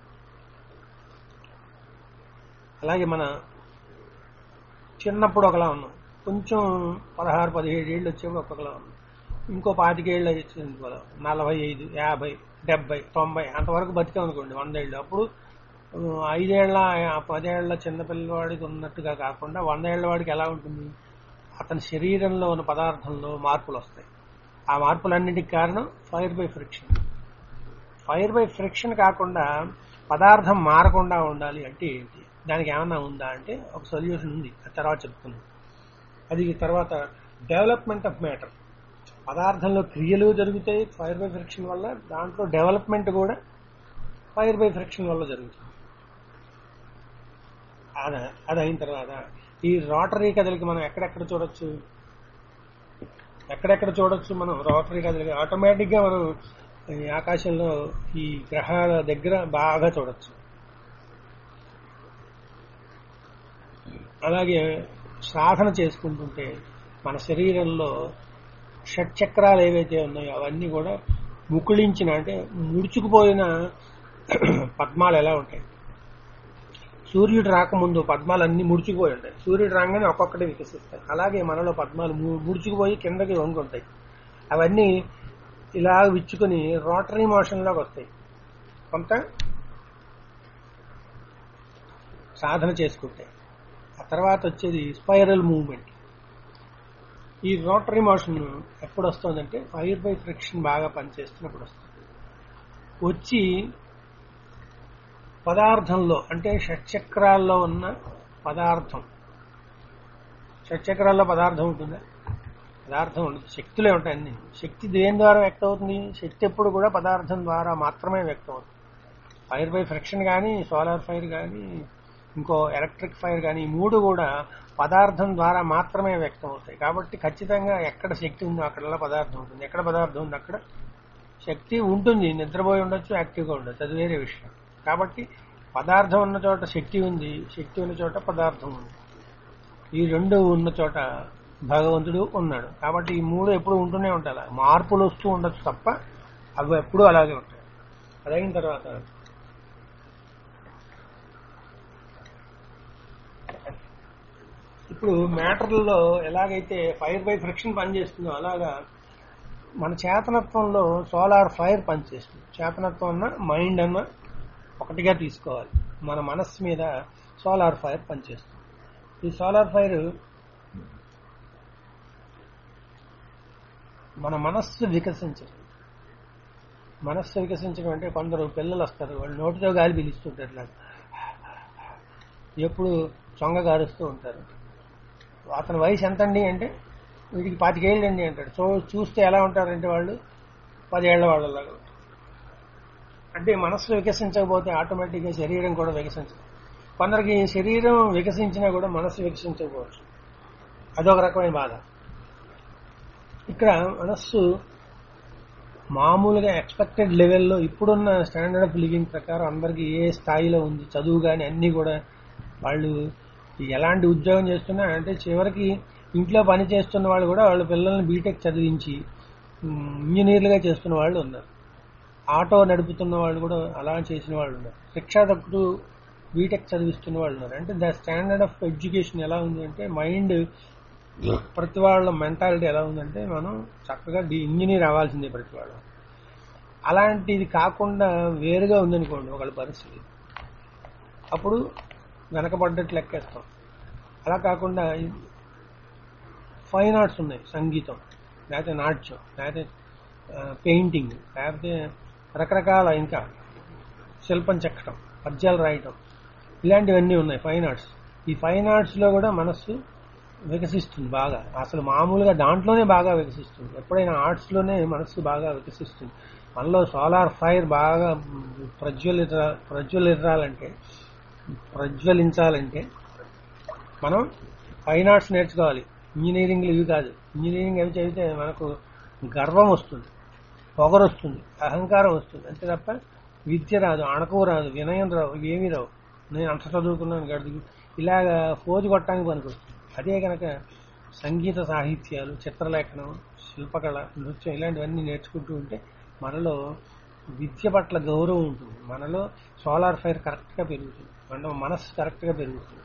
అలాగే మన చిన్నప్పుడు ఒకలా ఉన్నాం కొంచెం పదహారు పదిహేడు ఏళ్ళు వచ్చేప్పుడు ఒక్కొక్కలా ఉన్నాం ఇంకో పాతికేళ్ళు వచ్చింది ఇంకోలా నలభై ఐదు యాభై డెబ్బై తొంభై అంతవరకు బతికాం అనుకోండి వంద ఏళ్ళు అప్పుడు ఆ, ఐదేళ్ల ఆ, పదేళ్ల చిన్నపిల్లవాడికి ఉన్నట్టుగా కాకుండా వందేళ్ల వాడికి ఎలా ఉంటుంది అతని శరీరంలో ఉన్న పదార్థంలో మార్పులు వస్తాయి ఆ మార్పులన్నిటికి కారణం fire by friction fire by friction కాకుండా పదార్థం మారకుండా ఉండాలి అంటే ఏంటి దానికి ఏమన్నా ఉందా అంటే ఒక సొల్యూషన్ ఉంది అది తర్వాత చెప్తున్నాం అది తర్వాత డెవలప్మెంట్ ఆఫ్ మ్యాటర్ పదార్థంలో క్రియలు జరుగుతాయి ఫైర్ బై ఫ్రిక్షన్ వల్ల దాంట్లో డెవలప్మెంట్ కూడా ఫైర్ బై ఫ్రిక్షన్ వల్ల జరుగుతుంది అద అది అయిన తర్వాత ఈ రోటరీ కదలిక మనం ఎక్కడెక్కడ చూడొచ్చు ఎక్కడెక్కడ చూడొచ్చు మనం రోటరీ కదలిక ఆటోమేటిక్ గా మనం ఈ ఆకాశంలో ఈ గ్రహాల దగ్గర బాగా చూడొచ్చు అలాగే సాధన చేసుకుంటుంటే మన శరీరంలో షట్చక్రాలు ఏవైతే ఉన్నాయో అవన్నీ కూడా ముకుళించిన అంటే ముడుచుకుపోయిన పద్మాలు ఎలా ఉంటాయి సూర్యుడు రాకముందు పద్మాలు అన్ని ముడుచుకుపోయి ఉంటాయి సూర్యుడు రాగానే ఒక్కొక్కటి వికసిస్తాయి అలాగే మనలో పద్మాలు ము- ముడుచుకుపోయి కిందకి వంగి ఉంటాయి అవన్నీ ఇలా విచ్చుకుని రోటరీ మోషన్ లోకి వస్తాయి కొంత సాధన చేసుకుంటాయి ఆ తర్వాత వచ్చేది స్పైరల్ మూవ్మెంట్ ఈ రోటరీ మోషన్ ఎప్పుడు వస్తుందంటే ఫైర్ బై ఫ్రిక్షన్ బాగా పనిచేస్తున్నప్పుడు వస్తుంది వచ్చి పదార్థంలో అంటే షట్చక్రాల్లో ఉన్న పదార్థం షట్చక్రాల్లో పదార్థం ఉంటుందా పదార్థం ఉండదు శక్తులే ఉంటాయి అన్ని శక్తి దేని ద్వారా వ్యక్తం అవుతుంది శక్తి ఎప్పుడు కూడా పదార్థం ద్వారా మాత్రమే వ్యక్తం అవుతుంది ఫైర్ బై ఫ్రిక్షన్ కానీ సోలార్ ఫైర్ కానీ ఇంకో ఎలక్ట్రిక్ ఫైర్ కానీ ఈ మూడు కూడా పదార్థం ద్వారా మాత్రమే వ్యక్తం అవుతాయి కాబట్టి ఖచ్చితంగా ఎక్కడ శక్తి ఉందో అక్కడ పదార్థం ఉంటుంది ఎక్కడ పదార్థం ఉంది అక్కడ శక్తి ఉంటుంది నిద్రపోయి ఉండొచ్చు యాక్టివ్గా ఉండొచ్చు అది వేరే విషయం కాబట్టి పదార్థం ఉన్న చోట శక్తి ఉంది శక్తి ఉన్న చోట పదార్థం ఉంది ఈ రెండు ఉన్న చోట భగవంతుడు ఉన్నాడు కాబట్టి ఈ మూడు ఎప్పుడు ఉంటూనే ఉంటాయి అలా. మార్పులు వస్తూ ఉండొచ్చు తప్ప అవి ఎప్పుడూ అలాగే ఉంటాయి అదైన తర్వాత ఇప్పుడు మ్యాటర్లలో ఎలాగైతే ఫైర్ బై ఫ్రిక్షన్ పనిచేస్తుందో అలాగా మన చేతనత్వంలో సోలార్ ఫైర్ పనిచేస్తుంది చేతనత్వం అన్న మైండ్ అన్న ఒకటిగా తీసుకోవాలి మన మనస్సు మీద సోలార్ ఫైర్ పనిచేస్తుంది ఈ సోలార్ ఫైర్ మన మనస్సు వికసించదు మనస్సు వికసించడం అంటే కొందరు పిల్లలు వస్తారు వాళ్ళు నోటితో గాలి పీలుస్తుంటారు ఇట్లా ఎప్పుడు చొంగ గారుస్తూ ఉంటారు అతని వయసు ఎంతండి అంటే వీడికి పాతికేళ్ళు అండి అంటాడు సో చూస్తే ఎలా ఉంటారంటే వాళ్ళు పదేళ్ల వాళ్ళలాగా ఉంటారు. అంటే మనస్సు వికసించకపోతే ఆటోమేటిక్గా శరీరం కూడా వికసించదు కొందరికి శరీరం వికసించినా కూడా మనస్సు వికసించకపోవచ్చు అదొక రకమైన బాధ ఇక్కడ మనస్సు మామూలుగా ఎక్స్పెక్టెడ్ లెవెల్లో ఇప్పుడున్న స్టాండర్డ్ ఆఫ్ లివింగ్ ప్రకారం అందరికీ ఏ స్థాయిలో ఉంది చదువు కానీ అన్నీ కూడా వాళ్ళు ఎలాంటి ఉద్యోగం చేస్తున్నా అంటే చివరికి ఇంట్లో పని చేస్తున్న వాళ్ళు కూడా వాళ్ళ పిల్లల్ని బీటెక్ చదివించి ఉమ్, ఇంజనీర్లుగా చేస్తున్న వాళ్ళు ఉన్నారు ఆటో నడుపుతున్న వాళ్ళు కూడా అలా చేసిన వాళ్ళు ఉన్నారు రిక్షా తప్పుతూ బీటెక్ చదివిస్తున్న వాళ్ళు ఉన్నారు అంటే ద స్టాండర్డ్ ఆఫ్ ఎడ్యుకేషన్ ఎలా ఉంది అంటే మైండ్ ప్రతి వాళ్ళ మెంటాలిటీ ఎలా ఉందంటే మనం చక్కగా డి ఇంజనీర్ అవ్వాల్సిందే ప్రతి వాళ్ళు అలాంటిది కాకుండా వేరుగా ఉందనుకోండి ఒకళ్ళ పరిస్థితి అప్పుడు వెనకబడ్డట్లు లెక్కేస్తాం అలా కాకుండా ఫైన్ ఆర్ట్స్ ఉన్నాయి సంగీతం లేకపోతే నాట్యం లేకపోతే పెయింటింగ్ లేకపోతే రకరకాల ఇంకా శిల్పం చెక్కడం పద్యాలు రాయటం ఇలాంటివన్నీ ఉన్నాయి ఫైన్ ఆర్ట్స్ ఈ ఫైన్ ఆర్ట్స్లో కూడా మనస్సు వికసిస్తుంది బాగా అసలు మామూలుగా దాంట్లోనే బాగా వికసిస్తుంది ఎప్పుడైనా ఆర్ట్స్లోనే మనస్సు బాగా వికసిస్తుంది మనలో సోలార్ ఫైర్ బాగా ప్రజ్వలిత ప్రజ్వలితాలంటే ప్రజ్వలించాలంటే మనం ఫైన్ ఆర్ట్స్ నేర్చుకోవాలి ఇంజనీరింగ్లు ఇవి కాదు ఇంజనీరింగ్ అవి చదివితే మనకు గర్వం వస్తుంది పొగరు వస్తుంది అహంకారం వస్తుంది అంతే తప్ప విద్య రాదు అణకువ రాదు వినయం రావు ఇవేమీ రావు నేను అంత చదువుకున్నాను గడుగు ఇలాగా ఫోజు కొట్టడానికి పనికొస్తుంది అదే కనుక సంగీత సాహిత్యాలు చిత్రలేఖనం శిల్పకళ నృత్యం ఇలాంటివన్నీ నేర్చుకుంటూ ఉంటే మనలో విద్య పట్ల గౌరవం ఉంటుంది మనలో సోలార్ ఫైర్ కరెక్ట్గా పెరుగుతుంది మన మనస్సు కరెక్ట్గా పెరుగుతుంది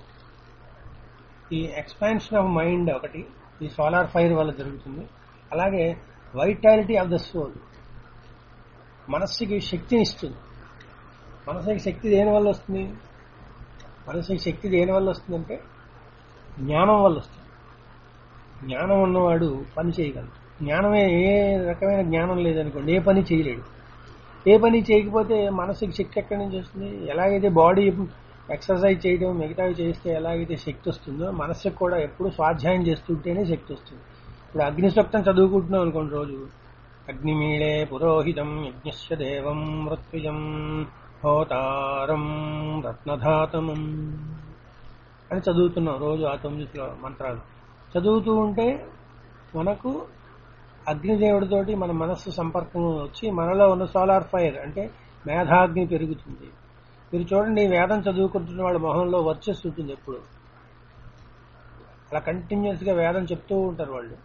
ఈ ఎక్స్పాన్షన్ ఆఫ్ మైండ్ ఒకటి ఈ సోలార్ ఫైర్ వల్ల జరుగుతుంది అలాగే వైటాలిటీ ఆఫ్ ద సోల్ మనస్సుకి శక్తిని ఇస్తుంది మనసుకి శక్తి దేని వల్ల వస్తుంది మనసుకి శక్తి దేని వల్ల వస్తుందంటే జ్ఞానం వల్ల వస్తుంది జ్ఞానం ఉన్నవాడు పని చేయగలడు జ్ఞానమే ఏ రకమైన జ్ఞానం లేదనుకోండి ఏ పని చేయలేడు ఏ పని చేయకపోతే మనసుకి శక్తి ఎక్కడి నుంచి వస్తుంది ఎలాగైతే బాడీ ఎక్సర్సైజ్ చేయడం మిగతావి చేస్తే ఎలాగైతే శక్తి వస్తుందో మనసుకు కూడా ఎప్పుడు స్వాధ్యాయం చేస్తుంటేనే శక్తి వస్తుంది ఇప్పుడు అగ్నిసూక్తం చదువుకుంటున్నాం అనుకోండి రోజు అగ్నిమీళే పురోహితం యజ్ఞస్య దేవం మృత్యుజం హోతారం రత్నధాతమం అని చదువుతున్నాం రోజు ఆ తొమ్మిది శ్లో- మంత్రాలు చదువుతూ ఉంటే మనకు అగ్నిదేవుడితోటి మన మనస్సు సంపర్కం వచ్చి మనలో ఉన్న సోలార్ ఫైర్ అంటే మేధాగ్ని పెరుగుతుంది మీరు చూడండి వేదం చదువుకుంటున్న వాళ్ళ మొహంలో వర్చస్సు ఉంటుంది ఎప్పుడు అలా కంటిన్యూస్ గా వేదం చెప్తూ ఉంటారు వాళ్ళు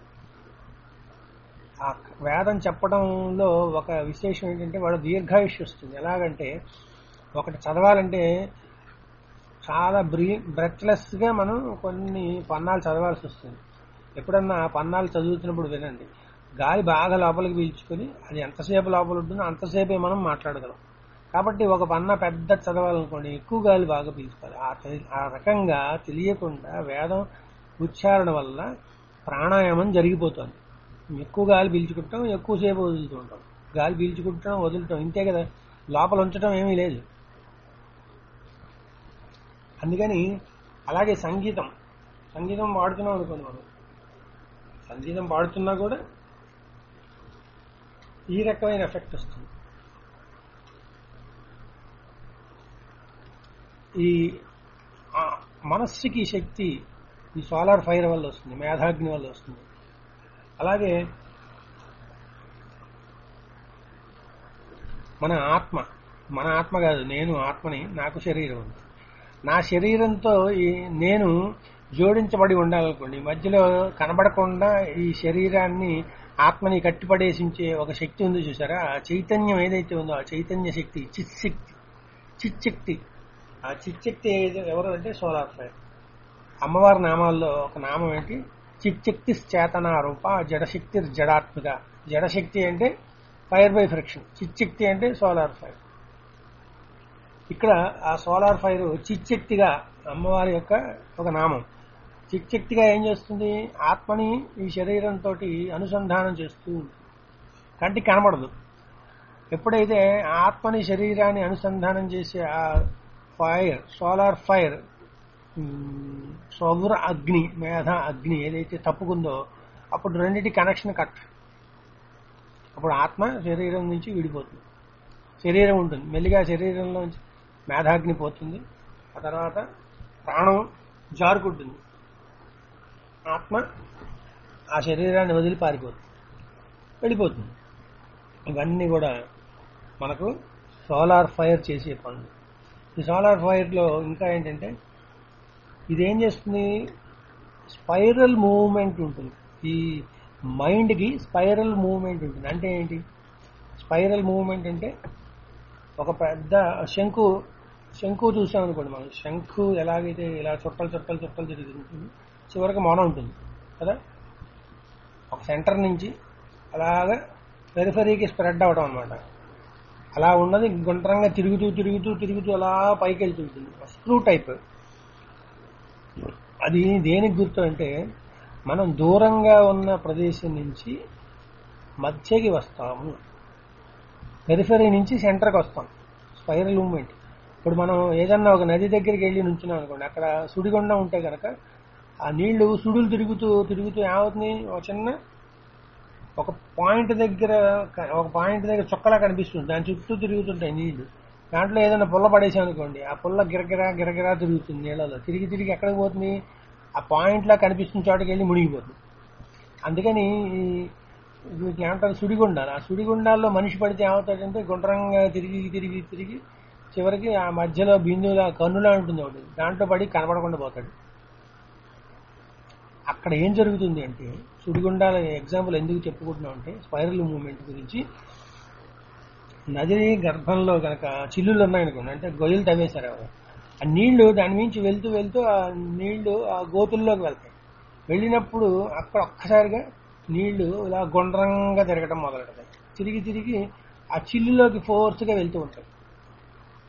ఆ వేదం చెప్పడంలో ఒక విశేషం ఏంటంటే వాడు దీర్ఘాయుష్య వస్తుంది ఎలాగంటే ఒకటి చదవాలంటే చాలా బ్రీ బ్రెత్లెస్ గా మనం కొన్ని పన్నాలు చదవాల్సి వస్తుంది ఎప్పుడన్నా ఆ పన్నాలు చదువుతున్నప్పుడు వినండి గాలి బాగా లోపలికి పీల్చుకొని అది ఎంతసేపు లోపల ఉంటుందో అంతసేపే మనం మాట్లాడగలం కాబట్టి ఒక పన్న పెద్ద చదవాలనుకోండి ఎక్కువ గాలి బాగా పీల్చుకోవాలి ఆ తె- ఆ రకంగా తెలియకుండా వేదం ఉచ్చారణ వల్ల ప్రాణాయామం జరిగిపోతుంది ఎక్కువ గాలి పీల్చుకుంటాం ఎక్కువసేపు వదులుతూ ఉంటాం గాలి పీల్చుకుంటాం వదులుతాం ఇంతే కదా లోపల ఉంచడం ఏమీ లేదు అందుకని అలాగే సంగీతం సంగీతం పాడుతున్నాం అనుకోండి మనం సంగీతం పాడుతున్నా కూడా ఈ రకమైన ఎఫెక్ట్ వస్తుంది ఈ ఆ మనస్సుకి శక్తి ఈ సోలార్ ఫైర్ వల్ల వస్తుంది మేధాగ్ని వల్ల వస్తుంది అలాగే మన ఆత్మ మన ఆత్మ కాదు నేను ఆత్మని నాకు శరీరం ఉంది నా శరీరంతో ఈ నేను జోడించబడి ఉండాలనుకోండి మధ్యలో కనబడకుండా ఈ శరీరాన్ని ఆత్మని కట్టిపడేసించే ఒక శక్తి ఉంది చూసారా ఆ చైతన్యం ఏదైతే ఉందో ఆ చైతన్య శక్తి చిత్శక్తి చిచ్చక్తి ఆ చిచ్చక్తి ఏది ఎవరు అంటే సోలార్ ఫైర్ అమ్మవారి నామాల్లో ఒక నామం ఏంటి చిచ్చక్తి చేతన రూప జడశక్తి జడాత్మిక జడశక్తి అంటే ఫైర్ బై ఫ్రిక్షన్ చిచ్చక్తి అంటే సోలార్ ఫైర్ ఇక్కడ ఆ సోలార్ ఫైర్ చిచ్చక్తిగా అమ్మవారి యొక్క ఒక నామం చిచ్చక్తిగా ఏం చేస్తుంది ఆత్మని ఈ శరీరంతో అనుసంధానం చేస్తూ ఉంటుంది కంటికి కనబడదు ఎప్పుడైతే ఆ ఆత్మని శరీరాన్ని అనుసంధానం చేసే ఆ ఫైర్ సోలార్ ఫైర్ ఉమ్, సౌర అగ్ని మేధ అగ్ని ఏదైతే తప్పుకుందో అప్పుడు రెండింటి కనెక్షన్ కట్ అప్పుడు ఆత్మ శరీరం నుంచి విడిపోతుంది శరీరం ఉంటుంది మెల్లిగా శరీరంలోంచి మేధాగ్ని పోతుంది ఆ తర్వాత ప్రాణం జారుకుంటుంది ఆత్మ ఆ శరీరాన్ని వదిలి పారిపోతుంది వెళ్ళిపోతుంది ఇవన్నీ కూడా మనకు సోలార్ ఫైర్ చేసే పనులు ఈ సోలార్ ఫైర్లో ఇంకా ఏంటంటే ఇదేం చేస్తుంది స్పైరల్ మూవ్మెంట్ ఉంటుంది ఈ మైండ్కి స్పైరల్ మూవ్మెంట్ ఉంటుంది అంటే ఏంటి స్పైరల్ మూవ్మెంట్ అంటే ఒక పెద్ద శంకు శంకు చూసాం అనుకోండి మనం శంకు ఎలాగైతే ఇలా చుట్టలు చుట్టలు చుట్టలు తిరుగుతుంది చివరికి మొన ఉంటుంది కదా ఒక సెంటర్ నుంచి అలాగా పెరిఫరీకి స్ప్రెడ్ అవడం అనమాట అలా ఉన్నది గుండ్రంగా తిరుగుతూ తిరుగుతూ తిరుగుతూ అలా పైకి వెళ్తుంటుంది స్క్రూ టైప్ అది దేనికి గుర్తు అంటే మనం దూరంగా ఉన్న ప్రదేశం నుంచి మధ్యకి వస్తాము పెరిఫరీ నుంచి సెంటర్కి వస్తాం స్పైరల్ మూవ్మెంట్ ఇప్పుడు మనం ఏదన్నా ఒక నది దగ్గరికి వెళ్ళి నుంచున్నాం అనుకోండి అక్కడ సుడిగుండం ఉంటే కనుక ఆ నీళ్లు సుడులు తిరుగుతూ తిరుగుతూ ఏమవుతుంది ఒక చిన్న ఒక పాయింట్ దగ్గర ఒక పాయింట్ దగ్గర చుక్కలా కనిపిస్తుంది దాని చుట్టూ తిరుగుతుంటాయి నీళ్లు దాంట్లో ఏదైనా పుల్ల పడేసాం అనుకోండి ఆ పుల్ల గిరగిరా గిరగిరా తిరుగుతుంది నీళ్ళలో తిరిగి తిరిగి ఎక్కడికి పోతుంది ఆ పాయింట్ లా కనిపిస్తున్న చోటకి వెళ్ళి మునిగిపోతుంది అందుకని ఈ వీటిని ఏమంటారు సుడిగుండాలు ఆ సుడిగుండాల్లో మనిషి పడితే ఏమవుతాడంటే గుండ్రంగా తిరిగి తిరిగి తిరిగి చివరికి ఆ మధ్యలో బిందువులా కన్నులా ఉంటుంది ఒకటి దాంట్లో పడి కనబడకుండా పోతాడు అక్కడ ఏం జరుగుతుంది అంటే సుడిగుండాల ఎగ్జాంపుల్ ఎందుకు చెప్పుకుంటున్నాం అంటే స్పైరల్ మూవ్మెంట్ గురించి నది గర్భంలో కనుక చిల్లులు ఉన్నాయనుకోండి అంటే గొయ్యలు తవ్వేశారు ఎవరు ఆ నీళ్లు దాని మించి వెళ్తూ వెళ్తూ ఆ నీళ్లు ఆ గోతుల్లోకి వెళ్తాయి వెళ్ళినప్పుడు అక్కడ ఒక్కసారిగా నీళ్లు ఇలా గుండ్రంగా తిరగడం మొదలెడతాయి తిరిగి తిరిగి ఆ చిల్లులోకి ఫోర్స్గా వెళ్తూ ఉంటాయి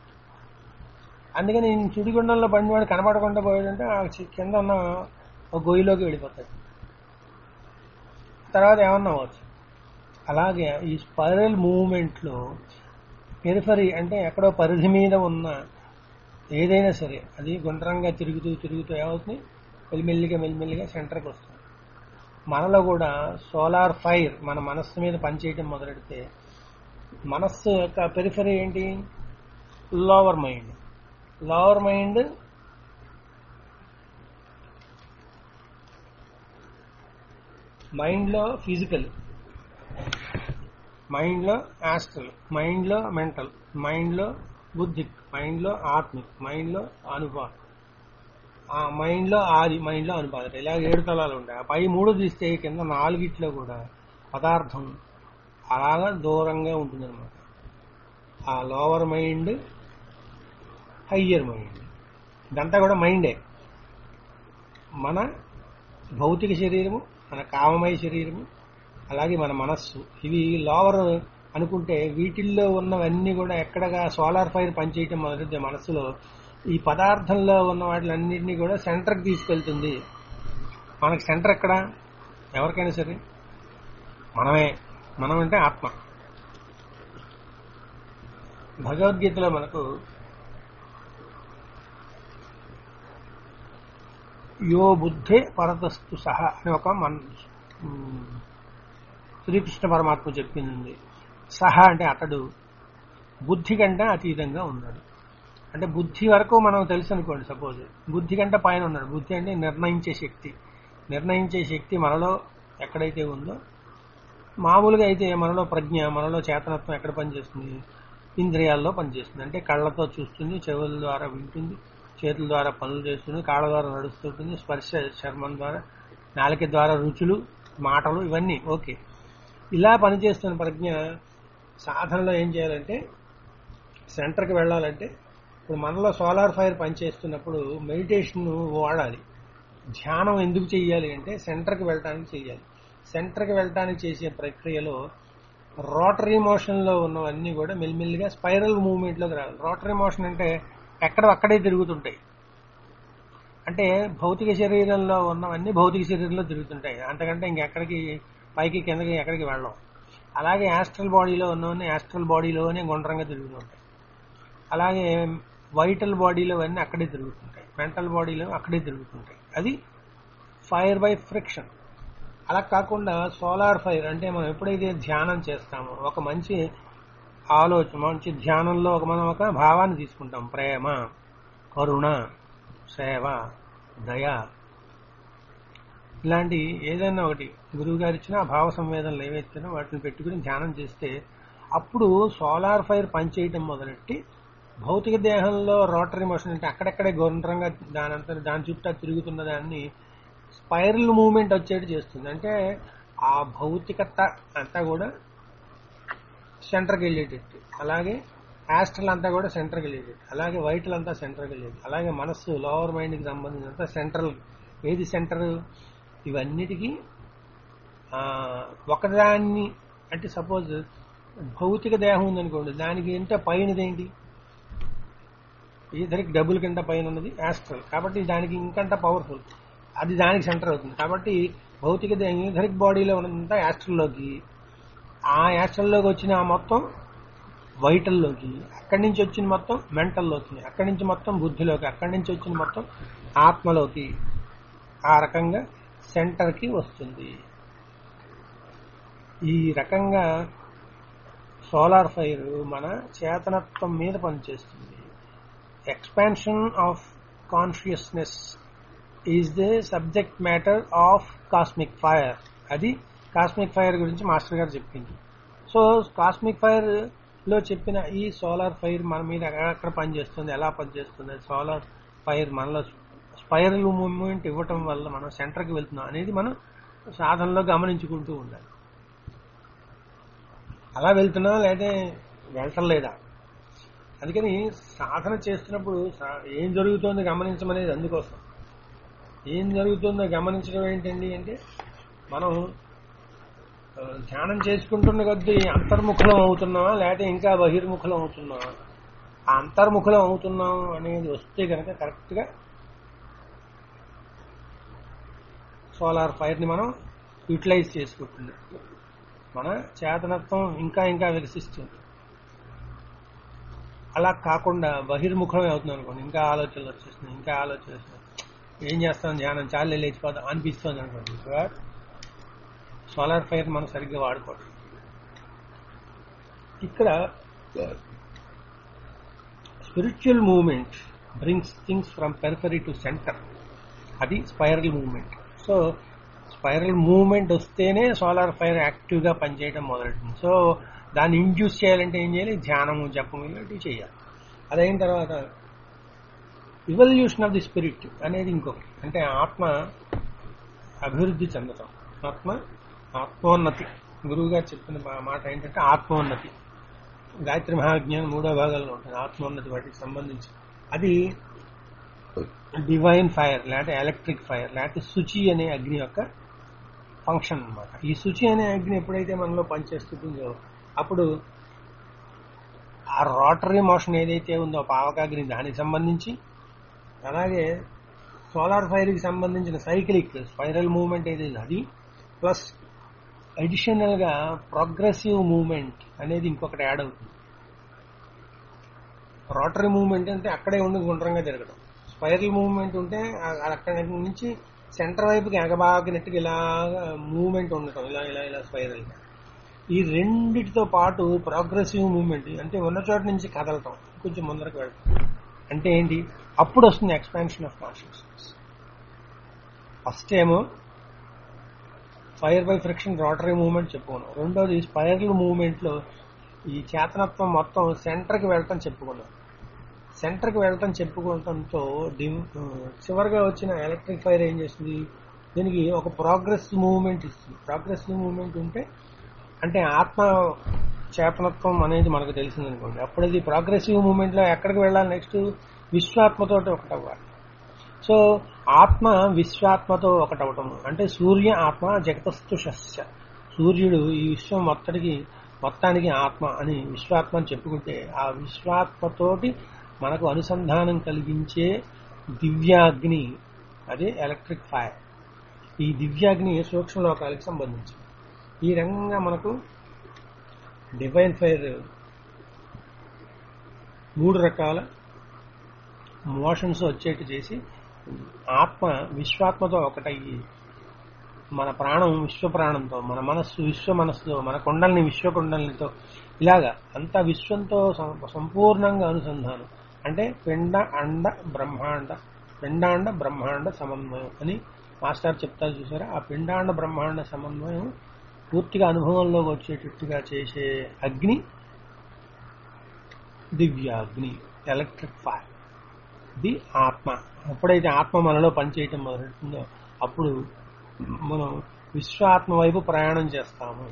అందుకని ఈ సుడిగుండంలో బండివాడు కనబడకుండా పోయాడంటే ఆ చి- కింద ఉన్న ఒక గొయ్యిలోకి వెళ్ళిపోతాడు తర్వాత ఏమన్నా అవ్వచ్చు అలాగే ఈ స్పైరల్ మూవ్మెంట్లో పెరిఫరీ అంటే ఎక్కడో పరిధి మీద ఉన్న ఏదైనా సరే అది గుండ్రంగా తిరుగుతూ తిరుగుతూ ఏమవుతుంది మెల్లిమెల్లిగా మెల్లిమెల్లిగా సెంటర్కి వస్తుంది మనలో కూడా సోలార్ ఫైర్ మన మనస్సు మీద పనిచేయటం మొదలెడితే మనస్సు యొక్క పెరిఫరీ ఏంటి లోవర్ మైండ్ లోవర్ మైండ్ మైండ్లో ఫిజికల్ మైండ్లో యాస్ట్రల్ మైండ్లో మెంటల్ మైండ్లో బుద్ధిక్ మైండ్లో ఆత్మిక్ మైండ్లో అనుభవ ఆ మైండ్లో ఆది మైండ్లో అనుపాదన ఇలా ఏడు తలాలు ఉంటాయి ఆ పై మూడు తీస్తే కింద నాలుగిట్లో కూడా పదార్థం అలాగా దూరంగా ఉంటుందన్నమాట ఆ లోవర్ మైండ్ హయ్యర్ మైండ్ ఇదంతా కూడా మైండే మన భౌతిక శరీరము మన కామమయ శరీరము అలాగే మన మనస్సు ఇవి లోవర్ అనుకుంటే వీటిల్లో ఉన్నవన్నీ కూడా ఎక్కడగా సోలార్ ఫైర్ పనిచేయటం మొదలైతే మనస్సులో ఈ పదార్థంలో ఉన్న వాటిలన్నింటినీ కూడా సెంటర్కి తీసుకెళ్తుంది మనకి సెంటర్ ఎక్కడ ఎవరికైనా సరే మనమే మనం అంటే ఆత్మ భగవద్గీతలో మనకు యో బుద్ధే పరతస్తు సహ అని ఒక మన ఉమ్, శ్రీకృష్ణ పరమాత్మ చెప్పింది సహ అంటే అతడు బుద్ధి కంటే అతీతంగా ఉన్నాడు అంటే బుద్ధి వరకు మనం తెలుసు అనుకోండి సపోజ్ బుద్ధి కంటే పైన ఉన్నాడు బుద్ధి అంటే నిర్ణయించే శక్తి నిర్ణయించే శక్తి మనలో ఎక్కడైతే ఉందో మామూలుగా అయితే మనలో ప్రజ్ఞ మనలో చేతనత్వం ఎక్కడ పనిచేస్తుంది ఇంద్రియాల్లో పనిచేస్తుంది అంటే కళ్ళతో చూస్తుంది చెవుల ద్వారా వింటుంది చేతుల ద్వారా పనులు చేస్తుంది కాళ్ళ ద్వారా నడుస్తుంటుంది స్పర్శ చర్మం ద్వారా నాలుక ద్వారా రుచులు మాటలు ఇవన్నీ ఓకే ఇలా పనిచేస్తున్న ప్రజ్ఞ సాధనలో ఏం చేయాలంటే సెంటర్కి వెళ్ళాలంటే ఇప్పుడు మనలో సోలార్ ఫైర్ పనిచేస్తున్నప్పుడు మెడిటేషన్ వాడాలి ధ్యానం ఎందుకు చెయ్యాలి అంటే సెంటర్కి వెళ్ళటానికి చెయ్యాలి సెంటర్కి వెళ్ళటానికి చేసే ప్రక్రియలో రోటరీ మోషన్లో ఉన్నవన్నీ కూడా మెల్లిమెల్లిగా స్పైరల్ మూవ్మెంట్లోకి రావాలి రోటరీ మోషన్ అంటే ఎక్కడ అక్కడే తిరుగుతుంటాయి అంటే భౌతిక శరీరంలో ఉన్నవన్నీ భౌతిక శరీరంలో తిరుగుతుంటాయి అంతకంటే ఇంకెక్కడికి పైకి కిందకి ఎక్కడికి వెళ్ళం అలాగే యాస్ట్రల్ బాడీలో ఉన్నవన్నీ యాస్ట్రల్ బాడీలోనే గుండ్రంగా తిరుగుతుంటాయి అలాగే వైటల్ బాడీలో అన్నీ అక్కడే తిరుగుతుంటాయి మెంటల్ బాడీలో అక్కడే తిరుగుతుంటాయి అది ఫైర్ బై ఫ్రిక్షన్ అలా కాకుండా సోలార్ ఫైర్ అంటే మనం ఎప్పుడైతే ధ్యానం చేస్తామో ఒక మంచి ఆలోచన మంచి ధ్యానంలో ఒక మనం ఒక భావాన్ని తీసుకుంటాం ప్రేమ కరుణ సేవ దయ ఇలాంటి ఏదైనా ఒకటి గురువు గారు ఇచ్చిన ఆ భావ సంవేదనలు ఏవైతేనో వాటిని పెట్టుకుని ధ్యానం చేస్తే అప్పుడు సోలార్ ఫైర్ పనిచేయటం మొదలెట్టి భౌతిక దేహంలో రోటరీ మోషన్ అంటే అక్కడక్కడే గుండ్రంగా దాని అంతా దాని చుట్టూ తిరుగుతున్న దాన్ని స్పైరల్ మూవ్మెంట్ వచ్చేట్టు చేస్తుంది అంటే ఆ భౌతికత అంతా కూడా సెంటర్కి వెళ్ళేటట్టు అలాగే యాస్ట్రల్ అంతా కూడా సెంటర్కి వెళ్ళేటట్టు అలాగే వైటల్ అంతా సెంటర్కి వెళ్ళేది అలాగే మనస్సు లోవర్ మైండ్కి సంబంధించినంత సెంట్రల్ ఏది సెంటర్ ఇవన్నిటికీ ఆ, ఒకదాన్ని అంటే సపోజ్ భౌతిక దేహం ఉందనుకోండి దానికి ఎంత పైనదేంటి ఇద్దరికి డబుల్ కింద పైన ఉన్నది యాస్ట్రల్ కాబట్టి దానికి ఇంకంత పవర్ఫుల్ అది దానికి సెంటర్ అవుతుంది కాబట్టి భౌతిక దేహం ఈథరిక్ బాడీలో ఉన్నదంతా యాస్ట్రల్లోకి ఆ యాస్ట్రల్లోకి వచ్చిన ఆ మొత్తం వైటల్లోకి అక్కడి నుంచి వచ్చిన మొత్తం మెంటల్లోకి అక్కడి నుంచి మొత్తం బుద్ధిలోకి అక్కడి నుంచి వచ్చిన మొత్తం ఆత్మలోకి ఆ రకంగా సెంటర్కి వస్తుంది ఈ రకంగా సోలార్ ఫైర్ మన చేతనత్వం మీద పనిచేస్తుంది expansion of consciousness is the subject matter of cosmic fire అది కాస్మిక్ ఫైర్ గురించి మాస్టర్ గారు చెప్పింది సో కాస్మిక్ ఫైర్ లో చెప్పిన ఈ సోలార్ ఫైర్ మన మీద ఎక్కడ పనిచేస్తుంది ఎలా పనిచేస్తుంది సోలార్ ఫైర్ మనలో స్పైరల్ మూవ్మెంట్ ఇవ్వటం వల్ల మనం సెంటర్కి వెళ్తున్నాం అనేది మనం సాధనలో గమనించుకుంటూ ఉండాలి అలా వెళ్తున్నాం లేదా వెళ్ళటం అందుకని సాధన చేస్తున్నప్పుడు సా- ఏం జరుగుతోంది గమనించమనేది అందుకోసం ఏం జరుగుతుందో గమనించడం ఏంటండి అంటే మనం ఆ, ధ్యానం చేసుకుంటున్న కొద్దీ అంతర్ముఖలం అవుతున్నావా లేకపోతే ఇంకా బహిర్ముఖలం అవుతున్నావా ఆ అంతర్ముఖులం అవుతున్నాం అనేది వస్తే కనుక కరెక్ట్గా సోలార్ ఫైర్ని మనం యూటిలైజ్ చేసుకుంటున్నాం మన చేతనత్వం ఇంకా ఇంకా వికసిస్తుంది అలా కాకుండా బహిర్ముఖమే అవుతుంది అనుకోండి ఇంకా ఆలోచనలు వచ్చేస్తున్నాయి ఇంకా ఆలోచనలు వస్తున్నాయి ఏం చేస్తాం ధ్యానం చాలే లేచిపోతాం అనిపిస్తుంది అనుకోండి బట్ సోలార్ ఫైర్ మనం సరిగ్గా వాడుకోవడం ఇక్కడ spiritual movement brings things from periphery to centre అది spiral movement so spiral movement వస్తేనే సోలార్ ఫైర్ యాక్టివ్గా పనిచేయడం మొదలెట్టింది సో దాన్ని ఇండ్యూస్ చేయాలంటే ఏం చేయాలి ధ్యానము జపము ఇలాంటివి చేయాలి అదైన తర్వాత ఇవల్యూషన్ ఆఫ్ ది స్పిరిట్ అనేది ఇంకొకటి అంటే ఆత్మ అభివృద్ధి చెందటం ఆత్మ ఆత్మోన్నతి గురువు గారు చెప్పిన మా- మాట ఏంటంటే ఆత్మోన్నతి గాయత్రి మహాజ్ఞానం మూడో భాగాల్లో ఉంటుంది ఆత్మోన్నతి వాటికి సంబంధించి అది డివైన్ ఫైర్ లేకపోతే ఎలక్ట్రిక్ ఫైర్ లేకపోతే శుచి అనే అగ్ని యొక్క ఫంక్షన్ అన్నమాట ఈ శుచి అనే అగ్ని ఎప్పుడైతే మనలో పనిచేస్తుందో అప్పుడు ఆ రోటరీ మోషన్ ఏదైతే ఉందో పావకాగ్ని దానికి సంబంధించి అలాగే సోలార్ ఫైర్కి సంబంధించిన సైక్లిక్ స్పైరల్ మూవ్మెంట్ ఏదైతే అది ప్లస్ అడిషనల్ గా ప్రోగ్రెసివ్ మూవ్మెంట్ అనేది ఇంకొకటి యాడ్ అవుతుంది రోటరీ మూవ్మెంట్ అంటే అక్కడే ఉండి గుండ్రంగా తిరగడం స్పైరల్ మూవ్మెంట్ ఉంటే ఆ- అక్కడి నుంచి సెంటర్ వైపుకి ఎగబాగినట్టుగా ఇలా మూవ్మెంట్ ఉండటం ఇలా ఇలా ఇలా స్పైరల్ ఈ రెండిటితో పాటు ప్రోగ్రెసివ్ మూవ్మెంట్ అంటే ఉన్న చోట నుంచి కదలటం కొంచెం ముందరకు వెళ్ళటం అంటే ఏంటి అప్పుడు వస్తుంది ఎక్స్పాన్షన్ ఆఫ్ కాన్షియస్నెస్ ఫస్ట్ ఏమో fire by friction rotary movement చెప్పుకున్నాం రెండోది స్పైరల్ మూవ్మెంట్ లో ఈ చేతనత్వం మొత్తం సెంటర్కి వెళ్ళటం చెప్పుకున్నాం సెంటర్కి వెళ్ళటం చెప్పుకోవటంతో dim- ఆ, చివరిగా వచ్చిన ఎలక్ట్రిక్ ఫైర్ ఏం చేస్తుంది దీనికి ఒక ప్రోగ్రెస్ మూవ్మెంట్ ఇస్తుంది ప్రోగ్రెస్ మూవ్మెంట్ ఉంటే అంటే ఆత్మ చేతనత్వం అనేది మనకు తెలిసింది అనుకోండి అప్పుడు అది ప్రోగ్రెసివ్ మూవ్మెంట్ లో ఎక్కడికి వెళ్ళాలి నెక్స్ట్ విశ్వాత్మతో ఒకటవ్వాలి సో ఆత్మ విశ్వాత్మతో ఒకటవటం అంటే సూర్య ఆత్మ జగతస్థు శస్య సూర్యుడు ఈ విశ్వం మొత్తటికి మొత్తానికి ఆత్మ అని విశ్వాత్మ అని చెప్పుకుంటే ఆ విశ్వాత్మతోటి మనకు అనుసంధానం కలిగించే దివ్యాగ్ని అదే ఎలక్ట్రిక్ ఫైర్ ఈ దివ్యాగ్ని సూక్ష్మ లోకాలకు సంబంధించింది ఈ రకంగా మనకు డివైన్ ఫైర్ మూడు రకాల మోషన్స్ వచ్చేట్టు చేసి ఆత్మ విశ్వాత్మతో ఒకటయ్యి మన ప్రాణం విశ్వ ప్రాణంతో మన మనస్సు విశ్వ మనస్సుతో మన కొండల్ని విశ్వ కొండలనితో ఇలాగా అంతా విశ్వంతో సం- సంపూర్ణంగా అనుసంధానం అంటే పిండ అండ బ్రహ్మాండ పిండాండ బ్రహ్మాండ సమన్వయం అని మాస్టర్ చెప్తారు చూసారా ఆ పిండాండ బ్రహ్మాండ సమన్వయం పూర్తిగా అనుభవంలోకి వచ్చేటట్టుగా చేసే అగ్ని దివ్యాగ్ని ఎలక్ట్రిక్ ఫైర్ ఇది ఆత్మ ఎప్పుడైతే ఆత్మ మనలో పనిచేయటం మొదలెడుతుందో అప్పుడు మనం విశ్వాత్మ వైపు ప్రయాణం చేస్తాము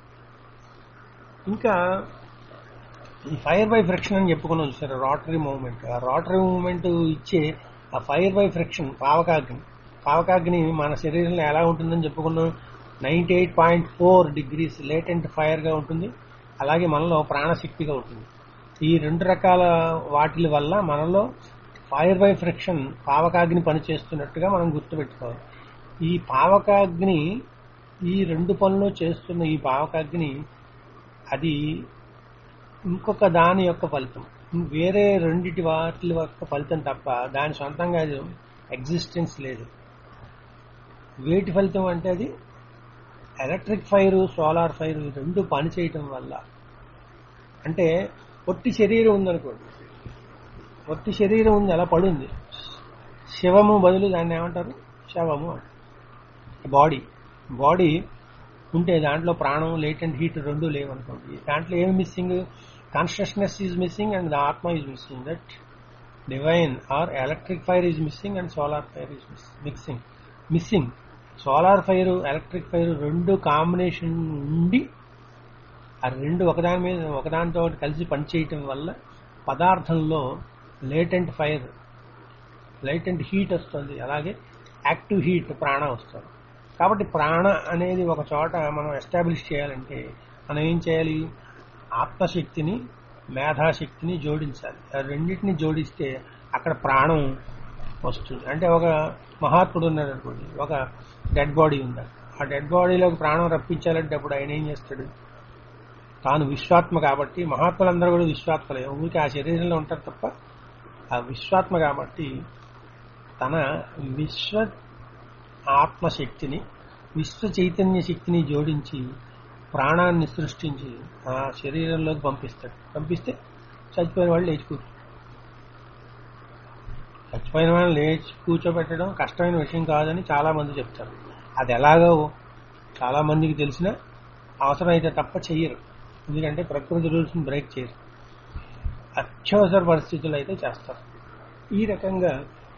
ఇంకా ఈ ఫైర్ బై ఫ్రిక్షన్ అని చెప్పుకున్నాం చూసారు రోటరీ మూవ్మెంట్ ఆ రోటరీ మూవ్మెంట్ ఇచ్చే ఆ ఫైర్ బై ఫ్రిక్షన్ పావకాగ్ని పావకాగ్ని మన శరీరంలో ఎలా ఉంటుందని చెప్పుకున్నాం ninety eight point four degrees latent fire గా ఉంటుంది అలాగే మనలో ప్రాణశక్తిగా ఉంటుంది ఈ రెండు రకాల వాటిల వల్ల మనలో ఫైర్ బై ఫ్రిక్షన్ పావకాగ్ని పనిచేస్తున్నట్టుగా మనం గుర్తుపెట్టుకోవాలి ఈ పావకాగ్ని ఈ రెండు పనులు చేస్తున్న ఈ పావకాగ్ని అది ఇంకొక దాని యొక్క ఫలితం వేరే రెండిటి వాటి యొక్క ఫలితం తప్ప దాని సొంతంగా అది ఎగ్జిస్టెన్స్ లేదు వేటి ఫలితం అంటే అది ఎలక్ట్రిక్ ఫైర్ సోలార్ ఫైర్ ఈ రెండు పని చేయటం వల్ల అంటే పొట్టి శరీరం ఉందనుకోండి పొట్టి శరీరం ఉంది అలా పడుంది శివము బదులు దాన్ని ఏమంటారు శవము బాడీ బాడీ ఉంటే దాంట్లో ప్రాణం లేటెంట్ హీట్ రెండు లేవనుకోండి దాంట్లో ఏమి missing consciousness is missing and the ఆత్మ is missing that divine or electric fire is missing and solar fire is mixing missing solar fire electric fire రెండు కాంబినేషన్ ఉండి ఆ రెండు ఒకదాని మీద ఒకదానితో కలిసి పనిచేయటం వల్ల పదార్థంలో లేటెంట్ ఫైర్ లేటెంట్ హీట్ వస్తుంది అలాగే యాక్టివ్ హీట్ ప్రాణ వస్తుంది కాబట్టి ప్రాణ అనేది ఒక చోట మనం ఎస్టాబ్లిష్ చేయాలంటే మనం ఏం చేయాలి ఆత్మశక్తిని మేధాశక్తిని జోడించాలి ఆ రెండింటిని జోడిస్తే అక్కడ ప్రాణం వస్తుంది అంటే ఒక మహాత్ముడు ఉన్నాడు అనుకోండి ఒక డెడ్ బాడీ ఉంది ఆ డెడ్ బాడీలోకి ప్రాణం రప్పించాలంటే అప్పుడు ఆయన ఏం చేస్తాడు తాను విశ్వాత్మ కాబట్టి మహాత్ములందరూ కూడా విశ్వాత్మలే ఊరికి ఆ శరీరంలో ఉంటారు తప్ప ఆ విశ్వాత్మ కాబట్టి తన విశ్వ ఆత్మశక్తిని విశ్వ చైతన్య శక్తిని జోడించి ప్రాణాన్ని సృష్టించి ఆ శరీరంలోకి పంపిస్తాడు పంపిస్తే చచ్చిపోయిన వాళ్ళు లేచి కూర్చో చచ్చిపోయిన వాళ్ళని లేచి కూర్చోబెట్టడం కష్టమైన విషయం కాదని చాలా మంది చెప్తారు అది ఎలాగో చాలా మందికి తెలిసిన అవసరమైతే తప్ప చెయ్యరు ఎందుకంటే ప్రకృతి రూల్స్ బ్రేక్ చేయరు అత్యవసర పరిస్థితులు అయితే చేస్తారు ఈ రకంగా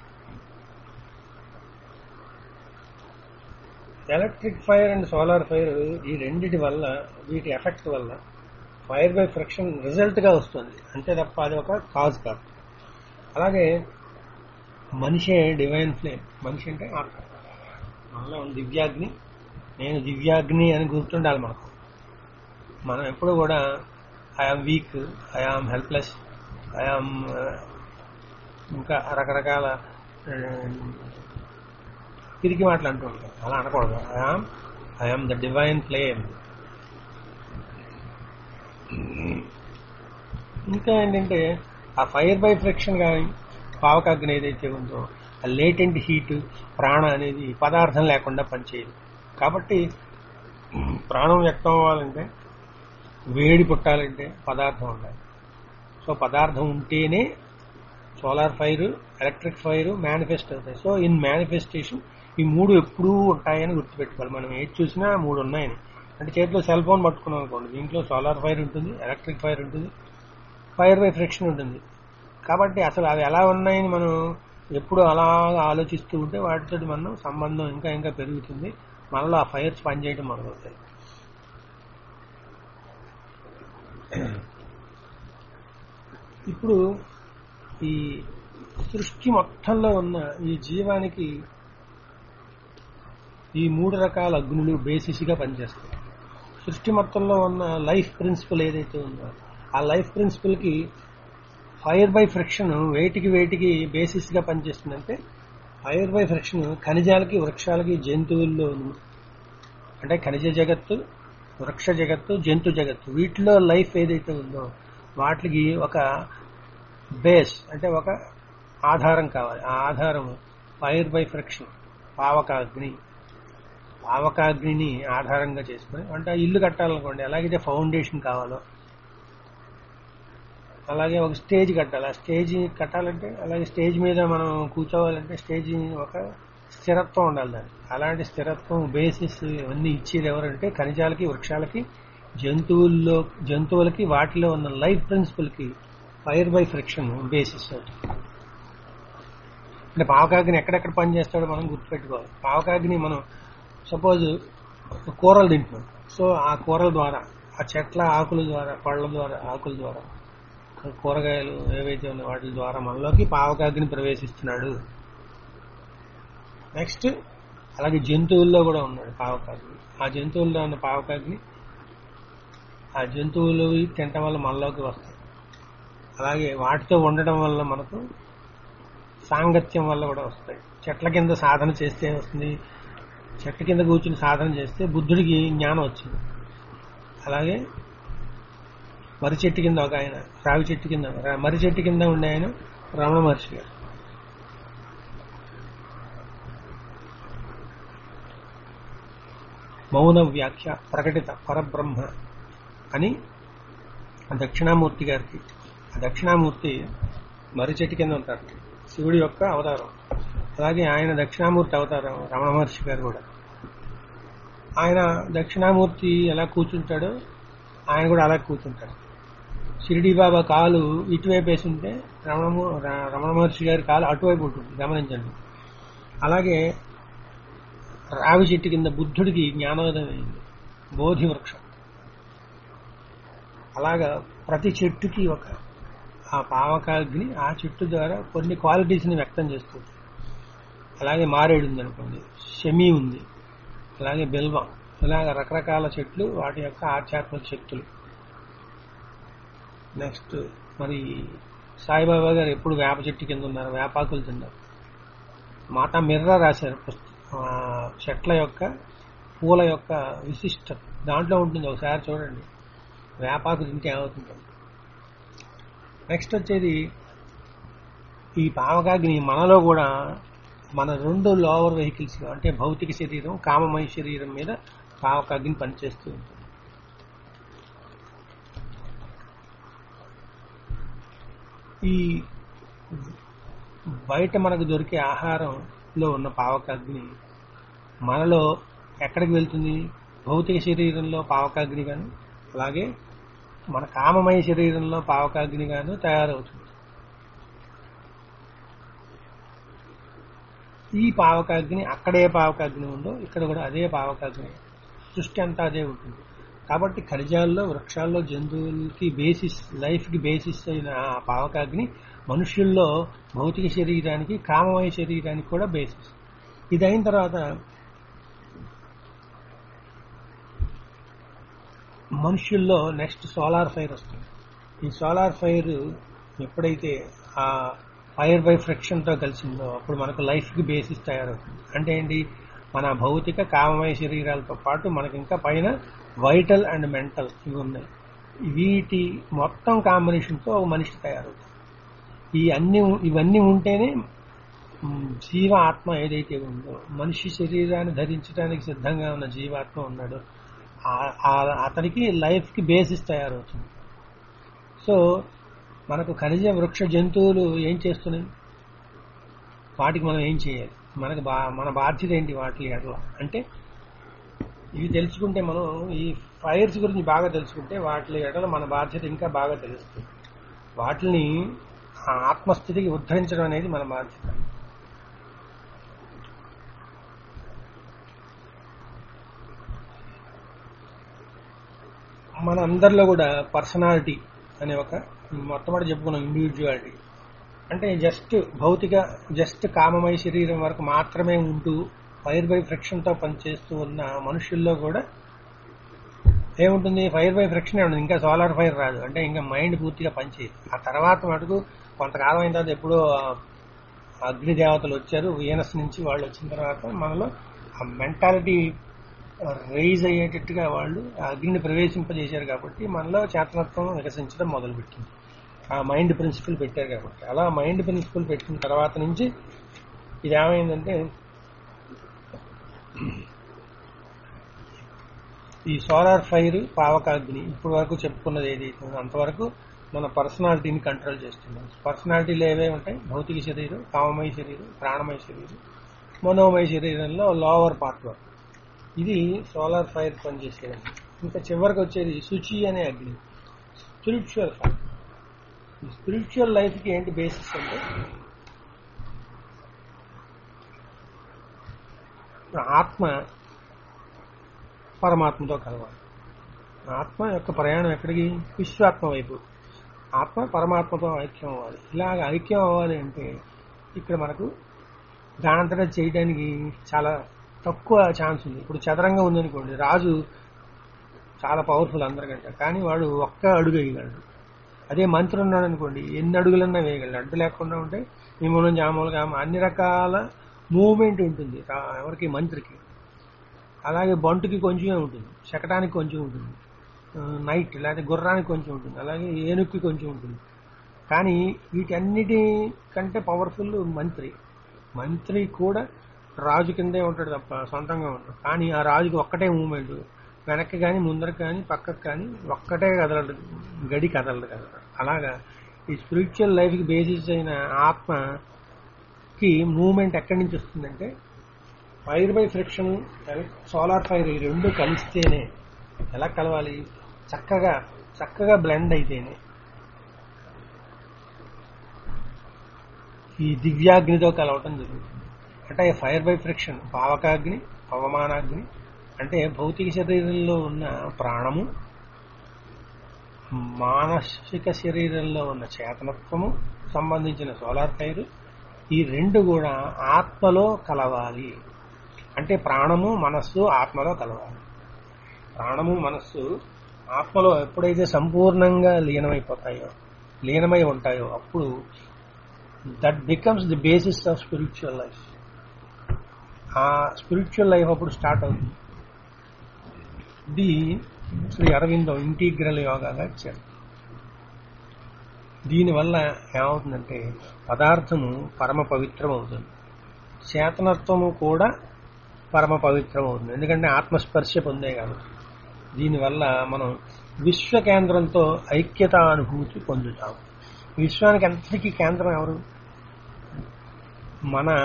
electric fire and solar fire ఈ రెండిటి వల్ల వీటి ఎఫెక్ట్ వల్ల ఫైర్ బై ఫ్రిక్షన్ రిజల్ట్ గా వస్తుంది అంతే తప్ప అది ఒక కాజ్ కాదు అలాగే మనిషే డివైన్ ఫ్లేమ్ మనిషి అంటే ఆత్మ మనలో ఉన్న దివ్యాగ్ని నేను దివ్యాగ్ని అని గుర్తుండాలి మనకు మనం ఎప్పుడు కూడా I am weak I am helpless I am ఇంకా రకరకాల ఆ, తిరిగి మాటలు అంటూ ఉంటాం అలా అనకూడదు I am I am the divine flame ఇంకా ఏంటంటే ఆ ఫైర్ బై ఫ్రిక్షన్ కానీ పావకాగ్ని ఏదైతే ఉందో ఆ లేటెంట్ హీట్ ప్రాణ అనేది పదార్థం లేకుండా పనిచేయదు కాబట్టి ప్రాణం వ్యక్తం అవ్వాలంటే వేడి పుట్టాలంటే పదార్థం ఉండాలి సో పదార్థం ఉంటేనే solar fire electric fire manifest అవుతాయి సో ఇన్ మేనిఫెస్టేషన్ ఈ మూడు ఎప్పుడూ ఉంటాయని గుర్తుపెట్టుకోవాలి మనం ఏది చూసినా మూడు ఉన్నాయని అంటే చేతిలో సెల్ ఫోన్ పట్టుకున్నాం అనుకోండి దీంట్లో సోలార్ ఫైర్ ఉంటుంది ఎలక్ట్రిక్ ఫైర్ ఉంటుంది ఫైర్ బై ఫ్రిక్షన్ ఉంటుంది కాబట్టి అసలు అవి ఎలా ఉన్నాయని మనం ఎప్పుడు అలా ఆలోచిస్తూ ఉంటే వాటితో మనం సంబంధం ఇంకా ఇంకా పెరుగుతుంది మనలో ఆ ఫైర్స్ పనిచేయడం మొదలవుతాయి ఇప్పుడు ఈ సృష్టి మొత్తంలో ఉన్న ఈ జీవానికి ఈ మూడు రకాల అగ్నులు బేసిస్ గా పనిచేస్తాయి సృష్టి మొత్తంలో ఉన్న లైఫ్ ప్రిన్సిపల్ ఏదైతే ఉందో ఆ లైఫ్ ప్రిన్సిపల్ కి ఫైర్ బై ఫ్రిక్షన్ వేటికి వేటికి బేసిస్ గా పనిచేస్తుందంటే ఫైర్ బై ఫ్రిక్షన్ ఖనిజాలకి వృక్షాలకి జంతువుల్లో అంటే ఖనిజ జగత్తు వృక్ష జగత్తు జంతు జగత్తు వీటిలో లైఫ్ ఏదైతే ఉందో వాటికి ఒక బేస్ అంటే ఒక ఆధారం కావాలి ఆ ఆధారం ఫైర్ బై ఫ్రిక్షన్ పావకాగ్ని పావకాగ్నిని ఆధారంగా చేసుకుని అంటే ఇల్లు కట్టాలనుకోండి ఎలాగైతే ఫౌండేషన్ కావాలో అలాగే ఒక స్టేజ్ కట్టాలి ఆ స్టేజ్ కట్టాలంటే అలాగే స్టేజ్ మీద మనం కూర్చోవాలంటే స్టేజ్ ఒక స్థిరత్వం ఉండాలి దానికి అలాంటి స్థిరత్వం బేసిస్ ఇవన్నీ ఇచ్చేది ఎవరంటే ఖనిజాలకి వృక్షాలకి జంతువుల్లో జంతువులకి వాటిలో ఉన్న లైఫ్ ప్రిన్సిపల్ కి ఫైర్ బై ఫ్రిక్షన్ బేసిస్ అవుతుంది అంటే పావకాగ్ని ఎక్కడెక్కడ పనిచేస్తాడో మనం గుర్తుపెట్టుకోవాలి పావకాగ్ని మనం సపోజ్ కూరలు తింటున్నాం సో ఆ కూరల ద్వారా ఆ చెట్ల ఆకుల ద్వారా పళ్ళ ద్వారా ఆకుల ద్వారా కూరగాయలు ఏవైతే ఉన్నాయో వాటి ద్వారా మనలోకి పావకాగ్ని ప్రవేశిస్తున్నాడు నెక్స్ట్ అలాగే జంతువుల్లో కూడా ఉన్నాడు పావకాగ్ని ఆ జంతువుల్లో ఉన్న పావకాగ్ని ఆ జంతువులు తినటం వల్ల మనలోకి వస్తాయి అలాగే వాటితో ఉండడం వల్ల మనకు సాంగత్యం వల్ల కూడా వస్తాయి చెట్ల కింద సాధన చేస్తే వస్తుంది చెట్ల కింద కూర్చుని సాధన చేస్తే బుద్ధుడికి జ్ఞానం వచ్చింది అలాగే మర్రి చెట్టు కింద ఒక ఆయన రావి చెట్టు కింద రా- మర్రి చెట్టు కింద ఉండే ఆయన రమణ మహర్షి గారు మౌన వ్యాఖ్య ప్రకటిత పరబ్రహ్మ అని ఆ దక్షిణామూర్తి గారికి ఆ దక్షిణామూర్తి మర్రి చెట్టు కింద ఉంటారు శివుడి యొక్క అవతారం అలాగే ఆయన దక్షిణామూర్తి అవతారం రమణ మహర్షి గారు కూడా ఆయన దక్షిణామూర్తి ఎలా కూర్చుంటాడో ఆయన కూడా అలా కూర్చుంటాడు షిరిడి బాబా కాలు ఇటువైపు వేసి ఉంటే రమణ రమణ మహర్షి గారి కాలు అటువైపు ఉంటుంది గమనించండి అలాగే రావి చెట్టు కింద బుద్ధుడికి జ్ఞానోదయం అయింది బోధి వృక్షం అలాగా ప్రతి చెట్టుకి ఒక ఆ పావకాగ్ని ఆ చెట్టు ద్వారా కొన్ని క్వాలిటీస్ ని వ్యక్తం చేస్తుంది అలాగే మారేడు ఉంది అనుకోండి శమి ఉంది అలాగే బెల్వం ఇలాగ రకరకాల చెట్లు వాటి యొక్క ఆధ్యాత్మిక శక్తులు నెక్స్ట్ మరి సాయిబాబా గారు ఎప్పుడు వేప చెట్టు కింద ఉన్నారు వేపాకులు తిన్నారు మాతా మిర్రా రాశారు పుస్తకం ఆ, చెట్ల యొక్క పూల యొక్క విశిష్టత దాంట్లో ఉంటుంది ఒకసారి చూడండి వేపాకు తింటే ఏమవుతుంది నెక్స్ట్ వచ్చేది ఈ పావకాగ్ని మనలో కూడా మన రెండు లోవర్ వెహికల్స్ అంటే భౌతిక శరీరం కామమయ శరీరం మీద పావకాగ్ని పనిచేస్తూ ఉంటుంది ఈ బయట మనకు దొరికే ఆహారంలో ఉన్న పావకాగ్ని మనలో ఎక్కడికి వెళ్తుంది భౌతిక శరీరంలో పావకాగ్ని గాను అలాగే మన కామమయ శరీరంలో పావకాగ్ని గాను తయారవుతుంది ఈ పావకాగ్ని అక్కడే పావకాగ్ని ఉందో ఇక్కడ కూడా అదే పావకాగ్ని సృష్టి అంతా అదే ఉంటుంది కాబట్టి ఖనిజాల్లో వృక్షాల్లో జంతువులకి బేసిస్ లైఫ్కి బేసిస్ అయిన ఆ పావకాగ్ని మనుష్యుల్లో భౌతిక శరీరానికి కామమయ శరీరానికి కూడా బేసిస్ ఇది అయిన తర్వాత మనుష్యుల్లో నెక్స్ట్ సోలార్ ఫైర్ వస్తుంది ఈ సోలార్ ఫైర్ ఎప్పుడైతే ఆ ఫైర్ బై ఫ్రిక్షన్ తో కలిసిందో అప్పుడు మనకు లైఫ్ కి బేసిస్ తయారవుతుంది అంటే ఏంటి మన భౌతిక కామమయ శరీరాలతో పాటు మనకి ఇంకా పైన వైటల్ అండ్ మెంటల్ ఇవి ఉన్నాయి వీటి మొత్తం కాంబినేషన్ తో ఒక మనిషి తయారవుతుంది ఈ అన్ని ఇవన్నీ ఉంటేనే మ్, జీవ ఆత్మ ఏదైతే ఉందో మనిషి శరీరాన్ని ధరించడానికి సిద్ధంగా ఉన్న జీవాత్మ ఉన్నాడో ఆ- ఆ- అతనికి లైఫ్ కి బేసిస్ తయారవుతుంది సో మనకు ఖనిజ వృక్ష జంతువులు ఏం చేస్తున్నాయి వాటికి మనం ఏం చేయాలి మనకు బా మన బాధ్యత ఏంటి వాటి ఎట్లా అంటే ఇవి తెలుసుకుంటే మనం ఈ ఫైర్స్ గురించి బాగా తెలుసుకుంటే వాటి ఎడల మన బాధ్యత ఇంకా బాగా తెలుస్తుంది వాటిని ఆ ఆత్మస్థితికి ఉద్ధరించడం అనేది మన బాధ్యత మన అందరిలో కూడా పర్సనాలిటీ అనే ఒక మొట్టమొదటి చెప్పుకున్నాం ఇండివిజువాలిటీ అంటే జస్ట్ భౌతిక జస్ట్ కామమయ శరీరం వరకు మాత్రమే ఉంటూ ఫైర్ బై ఫ్రిక్షన్ తో పనిచేస్తూ ఉన్న మనుషుల్లో కూడా ఏముంటుంది ఫైర్ బై ఫ్రిక్షన్ ఉంటుంది ఇంకా సోలార్ ఫైర్ రాదు అంటే ఇంకా మైండ్ పూర్తిగా పనిచేయదు ఆ తర్వాత మటుకు కొంతకాలం అయిన తర్వాత ఎప్పుడో ఆ అగ్ని దేవతలు వచ్చారు వీనస్ నుంచి వాళ్ళు వచ్చిన తర్వాత మనలో ఆ మెంటాలిటీ రైజ్ అయ్యేటట్టుగా వాళ్ళు ఆ అగ్నిని ప్రవేశింపజేశారు కాబట్టి మనలో చేతనత్వం వికసించడం మొదలుపెట్టింది ఆ మైండ్ ప్రిన్సిపల్ పెట్టారు కాబట్టి అలా మైండ్ ప్రిన్సిపల్ పెట్టిన తర్వాత నుంచి ఇది ఏమైందంటే ఈ సోలార్ ఫైర్ పావకాగ్ని ఇప్పటి వరకు చెప్పుకున్నది ఏదైతే ఉందో అంతవరకు మన పర్సనాలిటీని కంట్రోల్ చేస్తున్నాం పర్సనాలిటీలు ఏవే ఉంటాయి భౌతిక శరీరం కామమయ శరీరం ప్రాణమయ శరీరం మనోమయ శరీరంలో లోవర్ పార్ట్ వరకు ఇది సోలార్ ఫైర్ పనిచేసేదండి ఇంకా చివరికి వచ్చేది శుచి అనే అగ్ని స్పిరిచువల్ ఫైర్ ఈ స్పిరిచువల్ లైఫ్ కి ఏంటి బేసిస్ అంటే ఆత్మ పరమాత్మతో కలవాలి ఆత్మ యొక్క ప్రయాణం ఎక్కడికి విశ్వాత్మ వైపు ఆత్మ పరమాత్మతో ఐక్యం అవ్వాలి ఇలాగ ఐక్యం అవ్వాలి అంటే ఇక్కడ మనకు దానంతటా చేయడానికి చాలా తక్కువ ఛాన్స్ ఉంది ఇప్పుడు చదరంగం ఉందనుకోండి రాజు చాలా పవర్ఫుల్ అందరికంటే కానీ వాడు ఒక్క అడుగు వేయగలడు అదే మంత్రి ఉన్నాడు అనుకోండి ఎన్ని అడుగులన్నా వేయగలడు అడ్డు లేకుండా ఉంటే ఈ మూలం జామూలుగా అన్ని రకాల మూవ్మెంట్ ఉంటుంది రా- ఎవరికి మంత్రికి అలాగే బంటుకి కొంచెమే ఉంటుంది శకటానికి కొంచెం ఉంటుంది ఆ, నైట్ లేకపోతే గుర్రానికి కొంచెం ఉంటుంది అలాగే ఏనుగుకి కొంచెం ఉంటుంది కానీ వీటన్నిటి కంటే పవర్ఫుల్ మంత్రి మంత్రి కూడా రాజు కిందే ఉంటాడు తప్ప సొంతంగా ఉంటాడు కానీ ఆ రాజుకి ఒక్కటే మూమెంట్ వెనక్కి కానీ ముందరకు కానీ పక్కకు కానీ ఒక్కటే కదలడు గడి కదలడు కదలడు అలాగా ఈ స్పిరిచువల్ లైఫ్కి బేసిస్ అయిన ఆత్మకి మూమెంట్ ఎక్కడి నుంచి వస్తుందంటే fire by friction solar fire ఈ రెండు కలిస్తేనే ఎలా కలవాలి చక్కగా చక్కగా బ్లెండ్ అయితేనే ఈ దివ్యాగ్నితో కలవటం జరుగుతుంది అంటే ఫైర్ బై ఫ్రిక్షన్ పావకాగ్ని పవమానాగ్ని అంటే భౌతిక శరీరంలో ఉన్న ప్రాణము మానసిక శరీరంలో ఉన్న చేతనత్వము సంబంధించిన సోలార్ ఫైర్ ఈ రెండు కూడా ఆత్మలో కలవాలి అంటే ప్రాణము మనస్సు ఆత్మలో కలవాలి ప్రాణము మనస్సు ఆత్మలో ఎప్పుడైతే సంపూర్ణంగా లీనమైపోతాయో లీనమై ఉంటాయో అప్పుడు that becomes the basis of spiritual life ఆ స్పిరిచువల్ లైఫ్ అప్పుడు స్టార్ట్ అవుతుంది ఇది శ్రీ అరవిందో ఇంటిగ్రల్ యోగాగా ఇచ్చారు దీనివల్ల ఏమవుతుందంటే పదార్థము పరమ పవిత్రం అవుతుంది చేతనత్వము కూడా పరమ పవిత్రం అవుతుంది ఎందుకంటే ఆత్మస్పర్శ పొందే కాబట్టి దీనివల్ల మనం విశ్వ కేంద్రంతో ఐక్యత అనుభూతి పొందుతాం విశ్వానికి ఎంతటికీ కేంద్రం ఎవరు మన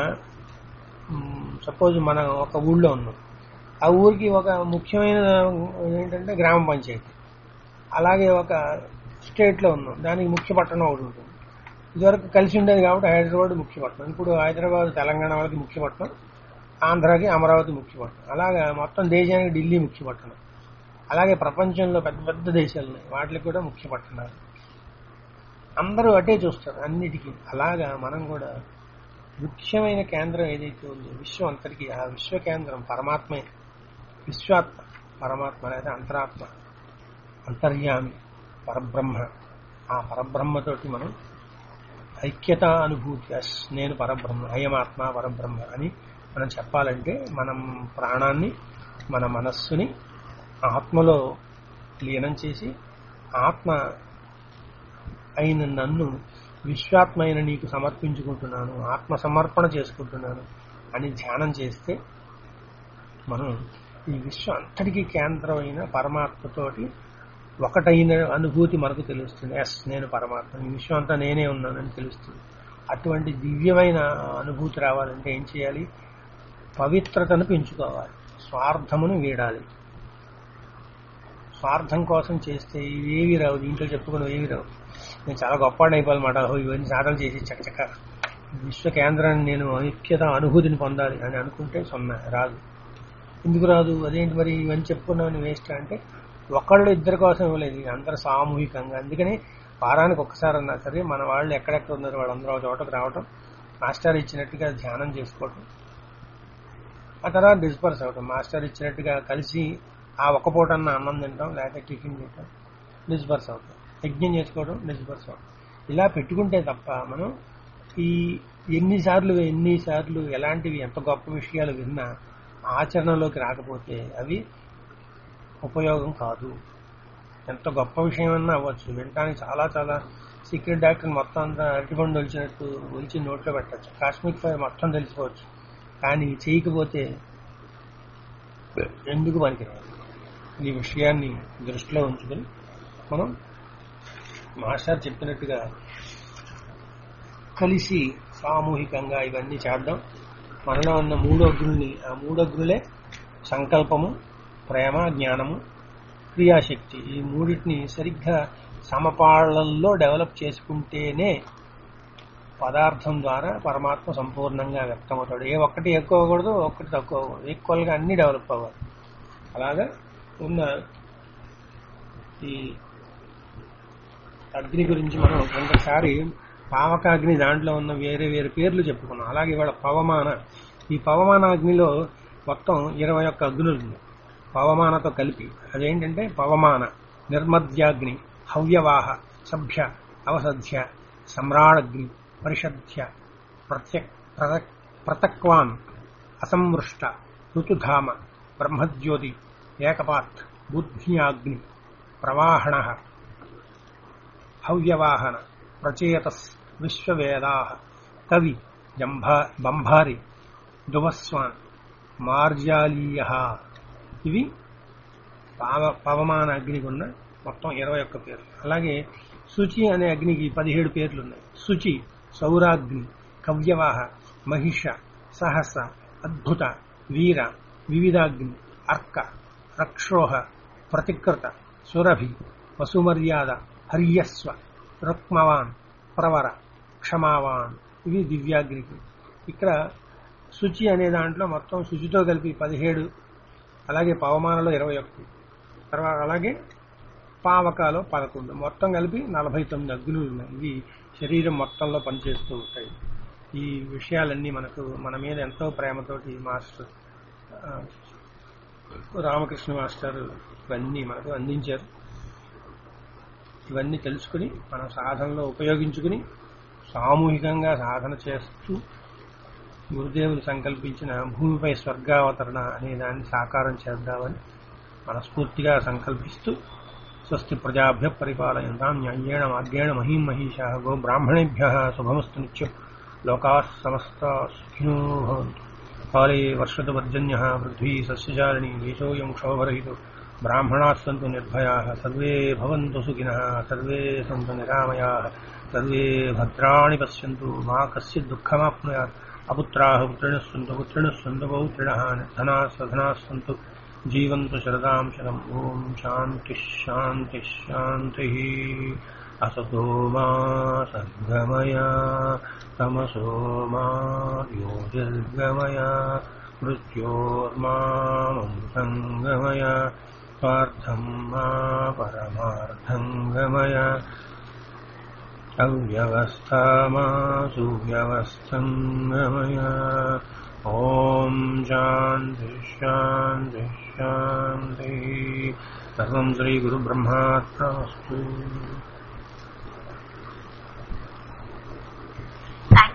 సపోజ్ మన ఒక ఊళ్ళో ఉన్నాం ఆ ఊరికి ఒక ముఖ్యమైన ఏంటంటే గ్రామ పంచాయతీ అలాగే ఒక స్టేట్లో ఉన్నాం దానికి ముఖ్య పట్టణం ఒకటి ఉంటుంది ఇదివరకు కలిసి ఉండేది కాబట్టి హైదరాబాద్ ముఖ్య పట్టణం ఇప్పుడు హైదరాబాద్ తెలంగాణ వాళ్ళకి ముఖ్య పట్టణం ఆంధ్రాకి అమరావతి ముఖ్య పట్టణం అలాగా మొత్తం దేశానికి ఢిల్లీ ముఖ్య పట్టణం అలాగే ప్రపంచంలో పెద్ద పెద్ద దేశాలు ఉన్నాయి వాటికి కూడా ముఖ్య పట్టణాలు అందరూ అటే చూస్తారు అన్నిటికీ అలాగా మనం కూడా ముఖ్యమైన కేంద్రం ఏదైతే ఉందో విశ్వం అంతటికి ఆ విశ్వ కేంద్రం పరమాత్మే విశ్వాత్మ పరమాత్మ లేదా అంతరాత్మ అంతర్యామి పరబ్రహ్మ ఆ పరబ్రహ్మతోటి మనం ఐక్యత అనుభూతి అస్ నేను పరబ్రహ్మ అయమాత్మ పరబ్రహ్మ అని మనం చెప్పాలంటే మనం ప్రాణాన్ని మన మనస్సుని ఆత్మలో లీనం చేసి ఆత్మ అయిన నన్ను విశ్వాత్మ అయిన నీకు సమర్పించుకుంటున్నాను ఆత్మ సమర్పణ చేసుకుంటున్నాను అని ధ్యానం చేస్తే మనం ఈ విశ్వం అంతటికీ కేంద్రమైన పరమాత్మతోటి ఒకటైన అనుభూతి మనకు తెలుస్తుంది ఎస్ నేను పరమాత్మ ఈ విశ్వం అంతా నేనే ఉన్నానని తెలుస్తుంది అటువంటి దివ్యమైన అనుభూతి రావాలంటే ఏం చేయాలి పవిత్రతను పెంచుకోవాలి స్వార్థమును వీడాలి స్వార్థం కోసం చేస్తే ఇవేవి రావు దీంట్లో చెప్పుకుని ఏవి రావు నేను చాలా గొప్పవాడిని అయిపోవాలన్నమాట ఓ ఇవన్నీ సాధనలు చేసి చక్కచక్క విశ్వ కేంద్రాన్ని నేను ఐక్యత అనుభూతిని పొందాలి అని అనుకుంటే సున్నా రాదు ఎందుకు రాదు అదేంటి మరి ఇవన్నీ చెప్పుకున్నామని వేస్ట్ అంటే ఒకళ్ళు ఇద్దరి కోసం ఇవ్వలేదు ఇది అందరూ సామూహికంగా అందుకని వారానికి ఒక్కసారి అన్నా సరే మన వాళ్ళు ఎక్కడెక్కడ ఉన్నారు వాళ్ళందరూ ఒక చోటకు రావటం మాస్టర్ ఇచ్చినట్టుగా ధ్యానం చేసుకోవటం ఆ తర్వాత డిస్పర్స్ అవటం మాస్టర్ ఇచ్చినట్టుగా కలిసి ఆ ఒక్క పూట అన్న అన్నం తింటాం లేకపోతే టిఫిన్ తింటాం డిస్పర్స్ అవుతాం యజ్ఞం చేసుకోవడం డిస్పర్స్ అవటం ఇలా పెట్టుకుంటే తప్ప మనం ఈ ఎన్నిసార్లు ఎన్నిసార్లు ఎలాంటివి ఎంత గొప్ప విషయాలు విన్నా ఆచరణలోకి రాకపోతే అవి ఉపయోగం కాదు ఎంత గొప్ప విషయమన్నా అవ్వచ్చు వినటానికి చాలా చాలా సీక్రెట్ డాక్టర్ మొత్తం అంతా అరటిపండు ఒలిచినట్టు ఒలిచి నోట్లో పెట్టచ్చు కాస్మిక్ ఫైర్ మొత్తం తెలిసిపోవచ్చు కానీ చేయకపోతే ఎందుకు పనికిరాదు ఈ విషయాన్ని దృష్టిలో ఉంచుకొని మనం మాస్టర్ చెప్పినట్టుగా కలిసి సామూహికంగా ఇవన్నీ చేద్దాం మనలో ఉన్న మూడగ్రుల్ని ఆ మూడగ్రులే సంకల్పము ప్రేమ జ్ఞానము క్రియాశక్తి ఈ మూడింటిని సరిగ్గా సమపాళ్లలో డెవలప్ చేసుకుంటేనే పదార్థం ద్వారా పరమాత్మ సంపూర్ణంగా వ్యక్తమవుతాడు ఏ ఒక్కటి ఎక్కువ అవ్వకూడదు ఒక్కటి తక్కువ అవ్వకూడదు ఈక్వల్గా అన్ని డెవలప్ అవ్వాలి అలాగా ఉన్న ఈ అగ్ని గురించి మనం కొంతసారి పావకాగ్ని దాంట్లో ఉన్న వేరే వేరే పేర్లు చెప్పుకున్నాం అలాగే ఇవాళ పవమాన ఈ పవమాన అగ్నిలో మొత్తం ఇరవై ఒక్క అగ్నులు ఉన్నాయి పవమానతో కలిపి అదేంటంటే పవమాన నిర్మద్యాగ్ని హవ్యవాహ సభ్య అవసధ్య సమ్రాడగ్ని పరిషధ్య ప్రత్యక్ ప్రతక్ ప్రతక్వాన్ అసంవృష్ట ఋతుధామ బ్రహ్మజ్యోతి ఏకపాత్ బుద్ధ్యాగ్ని ప్రవాహణ హవ్యవాహన ప్రచేతస్ విశ్వవేదా కవి జంభా బంభారి దువస్వాన్ మార్జాలీయ ఇవి పావ పవమాన అగ్నికి ఉన్న మొత్తం ఇరవై ఒక్క పేర్లు అలాగే శుచి అనే అగ్నికి పదిహేడు పేర్లు ఉన్నాయి శుచి సౌరాగ్ని కవ్యవాహ మహిష సహస అద్భుత వీర వివిధాగ్ని అర్క రక్షోహ ప్రతికృత సురభి వసుమర్యాద హర్యస్వ రుక్మవాన్ ప్రవర క్షమావాన్ ఇవి దివ్యాగ్నికి ఇక్కడ శుచి అనే దాంట్లో మొత్తం శుచితో కలిపి పదిహేడు అలాగే పవమానలో ఇరవై ఒకటి తర్వాత అలాగే పావకాలో పదకొండు మొత్తం కలిపి నలభై తొమ్మిది అగ్నులు ఉన్నాయి ఇవి శరీరం మొత్తంలో పనిచేస్తూ ఉంటాయి ఈ విషయాలన్నీ మనకు మన మీద ఎంతో ప్రేమతోటి మాస్టర్ ఆ, రామకృష్ణ మాస్టర్ ఇవన్నీ మనకు అందించారు ఇవన్నీ తెలుసుకుని మన సాధనలో ఉపయోగించుకుని సామూహికంగా సాధన చేస్తూ గురుదేవులు సంకల్పించిన భూమిపై స్వర్గావతరణ అనే దాన్ని సాకారం చేద్దామని మనస్ఫూర్తిగా సంకల్పిస్తూ స్వస్తి ప్రజాభ్య పరిపాలయంతాం న్యాయేణ మార్గేణ మహీం మహిషా గో బ్రాహ్మణేభ్య శుభమస్తు నిత్యం లోకా సమస్త సుఖినో భవంతు కాళే వర్షతు పర్జన్య పృథ్వీ సస్యజాలిని దేశోయం క్షోభరహితో బ్రాహ్మణా సంతు నిర్భయా సర్వే భవంతు సుఖినః సర్వే సంతు నిరామయా సర్వే భద్రాణి పశ్యంతు మా కశ్చిత్ దుఃఖమాప్నుయాత్ అపుత్రాः పుత్రిणः सन्तु पुत्रिणः सन्तु पौत्रिणः निर्धनाः सधनाः सन्तु जीवन्तु शरदां शतम् ॐ शान्तिः शान्तिः शान्तिः असतो मा सद्गमय तमसो मा योजिर्गमय मृत्योर्मामृतङ्गमय स्वार्थं मा परमार्थं गमय अव्यवस्था मा सुव्यवस्थम् गमय ॐ शान्ति शान्ति शान्तिः सर्वं श्रीगुरुब्रह्मात्मस्तु